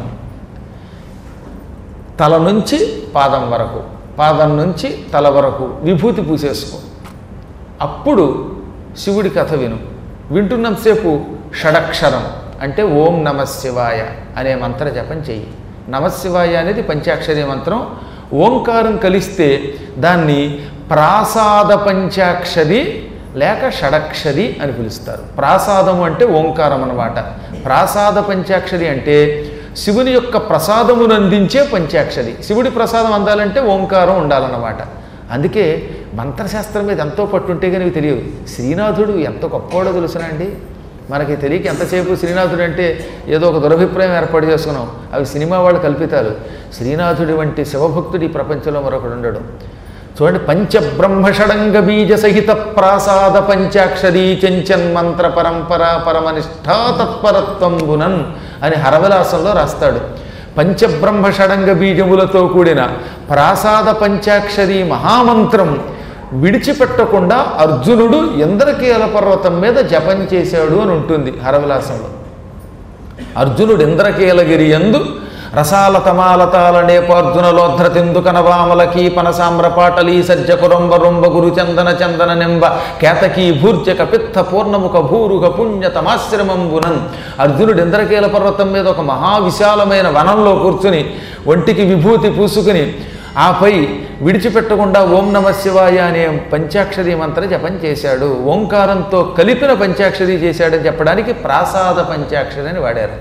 తల నుంచి పాదం వరకు పాదం నుంచి తల వరకు విభూతి పూసేసుకో అప్పుడు శివుడి కథ విను వింటున్నంతసేపు షడక్షరం అంటే ఓం నమ శివాయ అనే మంత్ర జపం చెయ్యి నమశివాయ అనేది పంచాక్షరి మంత్రం ఓంకారం కలిస్తే దాన్ని ప్రాసాద పంచాక్షరి లేక షడక్షరి అని పిలుస్తారు ప్రాసాదము అంటే ఓంకారం అన్నమాట ప్రాసాద పంచాక్షరి అంటే శివుని యొక్క ప్రసాదమును అందించే పంచాక్షరి శివుడి ప్రసాదం అందాలంటే ఓంకారం ఉండాలన్నమాట అందుకే మంత్రశాస్త్రం మీద ఎంతో పట్టుంటే కానీ తెలియదు శ్రీనాథుడు ఎంత గొప్పవాడో తెలుసునా అండి మనకి తెలియక ఎంతసేపు శ్రీనాథుడు అంటే ఏదో ఒక దురభిప్రాయం ఏర్పాటు చేసుకున్నాం అవి సినిమా వాళ్ళు కల్పితాలు శ్రీనాథుడి వంటి శివభక్తుడు ఈ ప్రపంచంలో మరొకడు ఉండడు చూడండి పంచబ్రహ్మషడంగ బీజ సహిత ప్రాసాద పంచాక్షరీ చెంచన్ మంత్ర పరంపర పరమనిష్టా తత్పరత్వంబునన్ అని హరవిలాసంలో రాస్తాడు పంచబ్రహ్మ షడంగ బీజములతో కూడిన ప్రాసాద పంచాక్షరి మహామంత్రం విడిచిపెట్టకుండా అర్జునుడు ఇంద్రకీల పర్వతం మీద జపం చేశాడు అని ఉంటుంది హరవిలాసంలో అర్జునుడు ఇంద్రకీలగిరి ఎందు రసాల తమాలతాల నేపార్జునలోధ్రతిందు కనవామల కీపన సామ్రపాటలీ సజ్జ కురంబ రుంబ గురు చందన చందన నింబ కేతకీ భూర్జక పిత్త పూర్ణముఖ భూరుగ పుణ్య తమాశ్రమంబునన్ అర్జునుడు ఇంద్రకీల పర్వతం మీద ఒక మహావిశాలమైన వనంలో కూర్చుని ఒంటికి విభూతి పూసుకుని ఆపై విడిచిపెట్టకుండా ఓం నమ శివాయ అనే పంచాక్షరి మంత్ర జపం చేశాడు ఓంకారంతో కలిపిన పంచాక్షరి చేశాడని చెప్పడానికి ప్రాసాద పంచాక్షరి అని వాడారు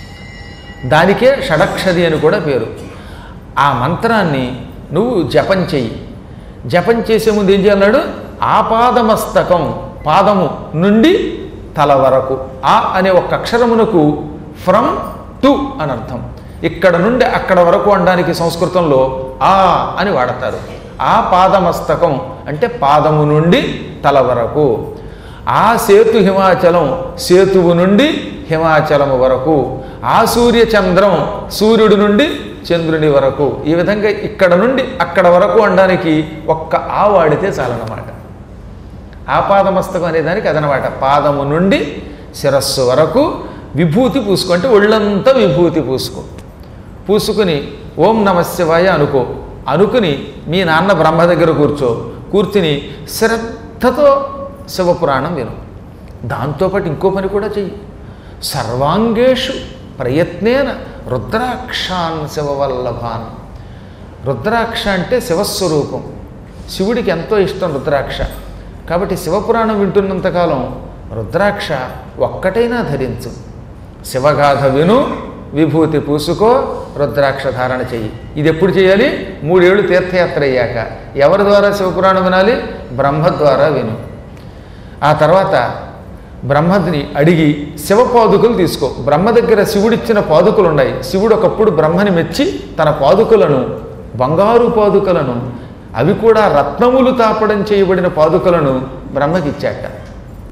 దానికే షడక్షరి అని కూడా పేరు ఆ మంత్రాన్ని నువ్వు జపం చెయ్యి జపం చేసే ముందు ఏం చేయాలన్నాడు ఆపాదమస్తకం పాదము నుండి తల వరకు ఆ అనే ఒక అక్షరమునకు ఫ్రమ్ టు అని అర్థం ఇక్కడ నుండి అక్కడ వరకు అనడానికి సంస్కృతంలో ఆ అని వాడతారు ఆ పాదమస్తకం అంటే పాదము నుండి తల వరకు ఆ సేతు హిమాచలం సేతువు నుండి హిమాచలము వరకు ఆ సూర్య చంద్రం సూర్యుడి నుండి చంద్రుని వరకు ఈ విధంగా ఇక్కడ నుండి అక్కడ వరకు అనడానికి ఒక్క ఆ వాడితే చాలన్నమాట ఆపాదమస్తకం అనే దానికి అదనమాట పాదము నుండి శిరస్సు వరకు విభూతి పూసుకో అంటే ఒళ్ళంతా విభూతి పూసుకో పూసుకుని ఓం నమ శివాయ అనుకో అనుకుని మీ నాన్న బ్రహ్మ దగ్గర కూర్చో కూర్చుని శ్రద్ధతో శివపురాణం విను దాంతోపాటు ఇంకో పని కూడా చెయ్యి సర్వాంగేషు ప్రయత్నేన రుద్రాక్షాన్ శివవల్లభాన్ రుద్రాక్ష అంటే శివస్వరూపం శివుడికి ఎంతో ఇష్టం రుద్రాక్ష కాబట్టి శివపురాణం వింటున్నంతకాలం రుద్రాక్ష ఒక్కటైనా ధరించు శివగాథ విను విభూతి పూసుకో రుద్రాక్ష ధారణ చెయ్యి ఇది ఎప్పుడు చేయాలి మూడేళ్ళు తీర్థయాత్ర అయ్యాక ఎవరి ద్వారా శివపురాణం వినాలి బ్రహ్మ ద్వారా విను ఆ తర్వాత బ్రహ్మని అడిగి శివ పాదుకలు తీసుకో బ్రహ్మ దగ్గర శివుడిచ్చిన పాదుకలు ఉన్నాయి శివుడు ఒకప్పుడు బ్రహ్మని మెచ్చి తన పాదుకలను బంగారు పాదుకలను అవి కూడా రత్నములు తాపడం చేయబడిన పాదుకలను బ్రహ్మకి ఇచ్చాట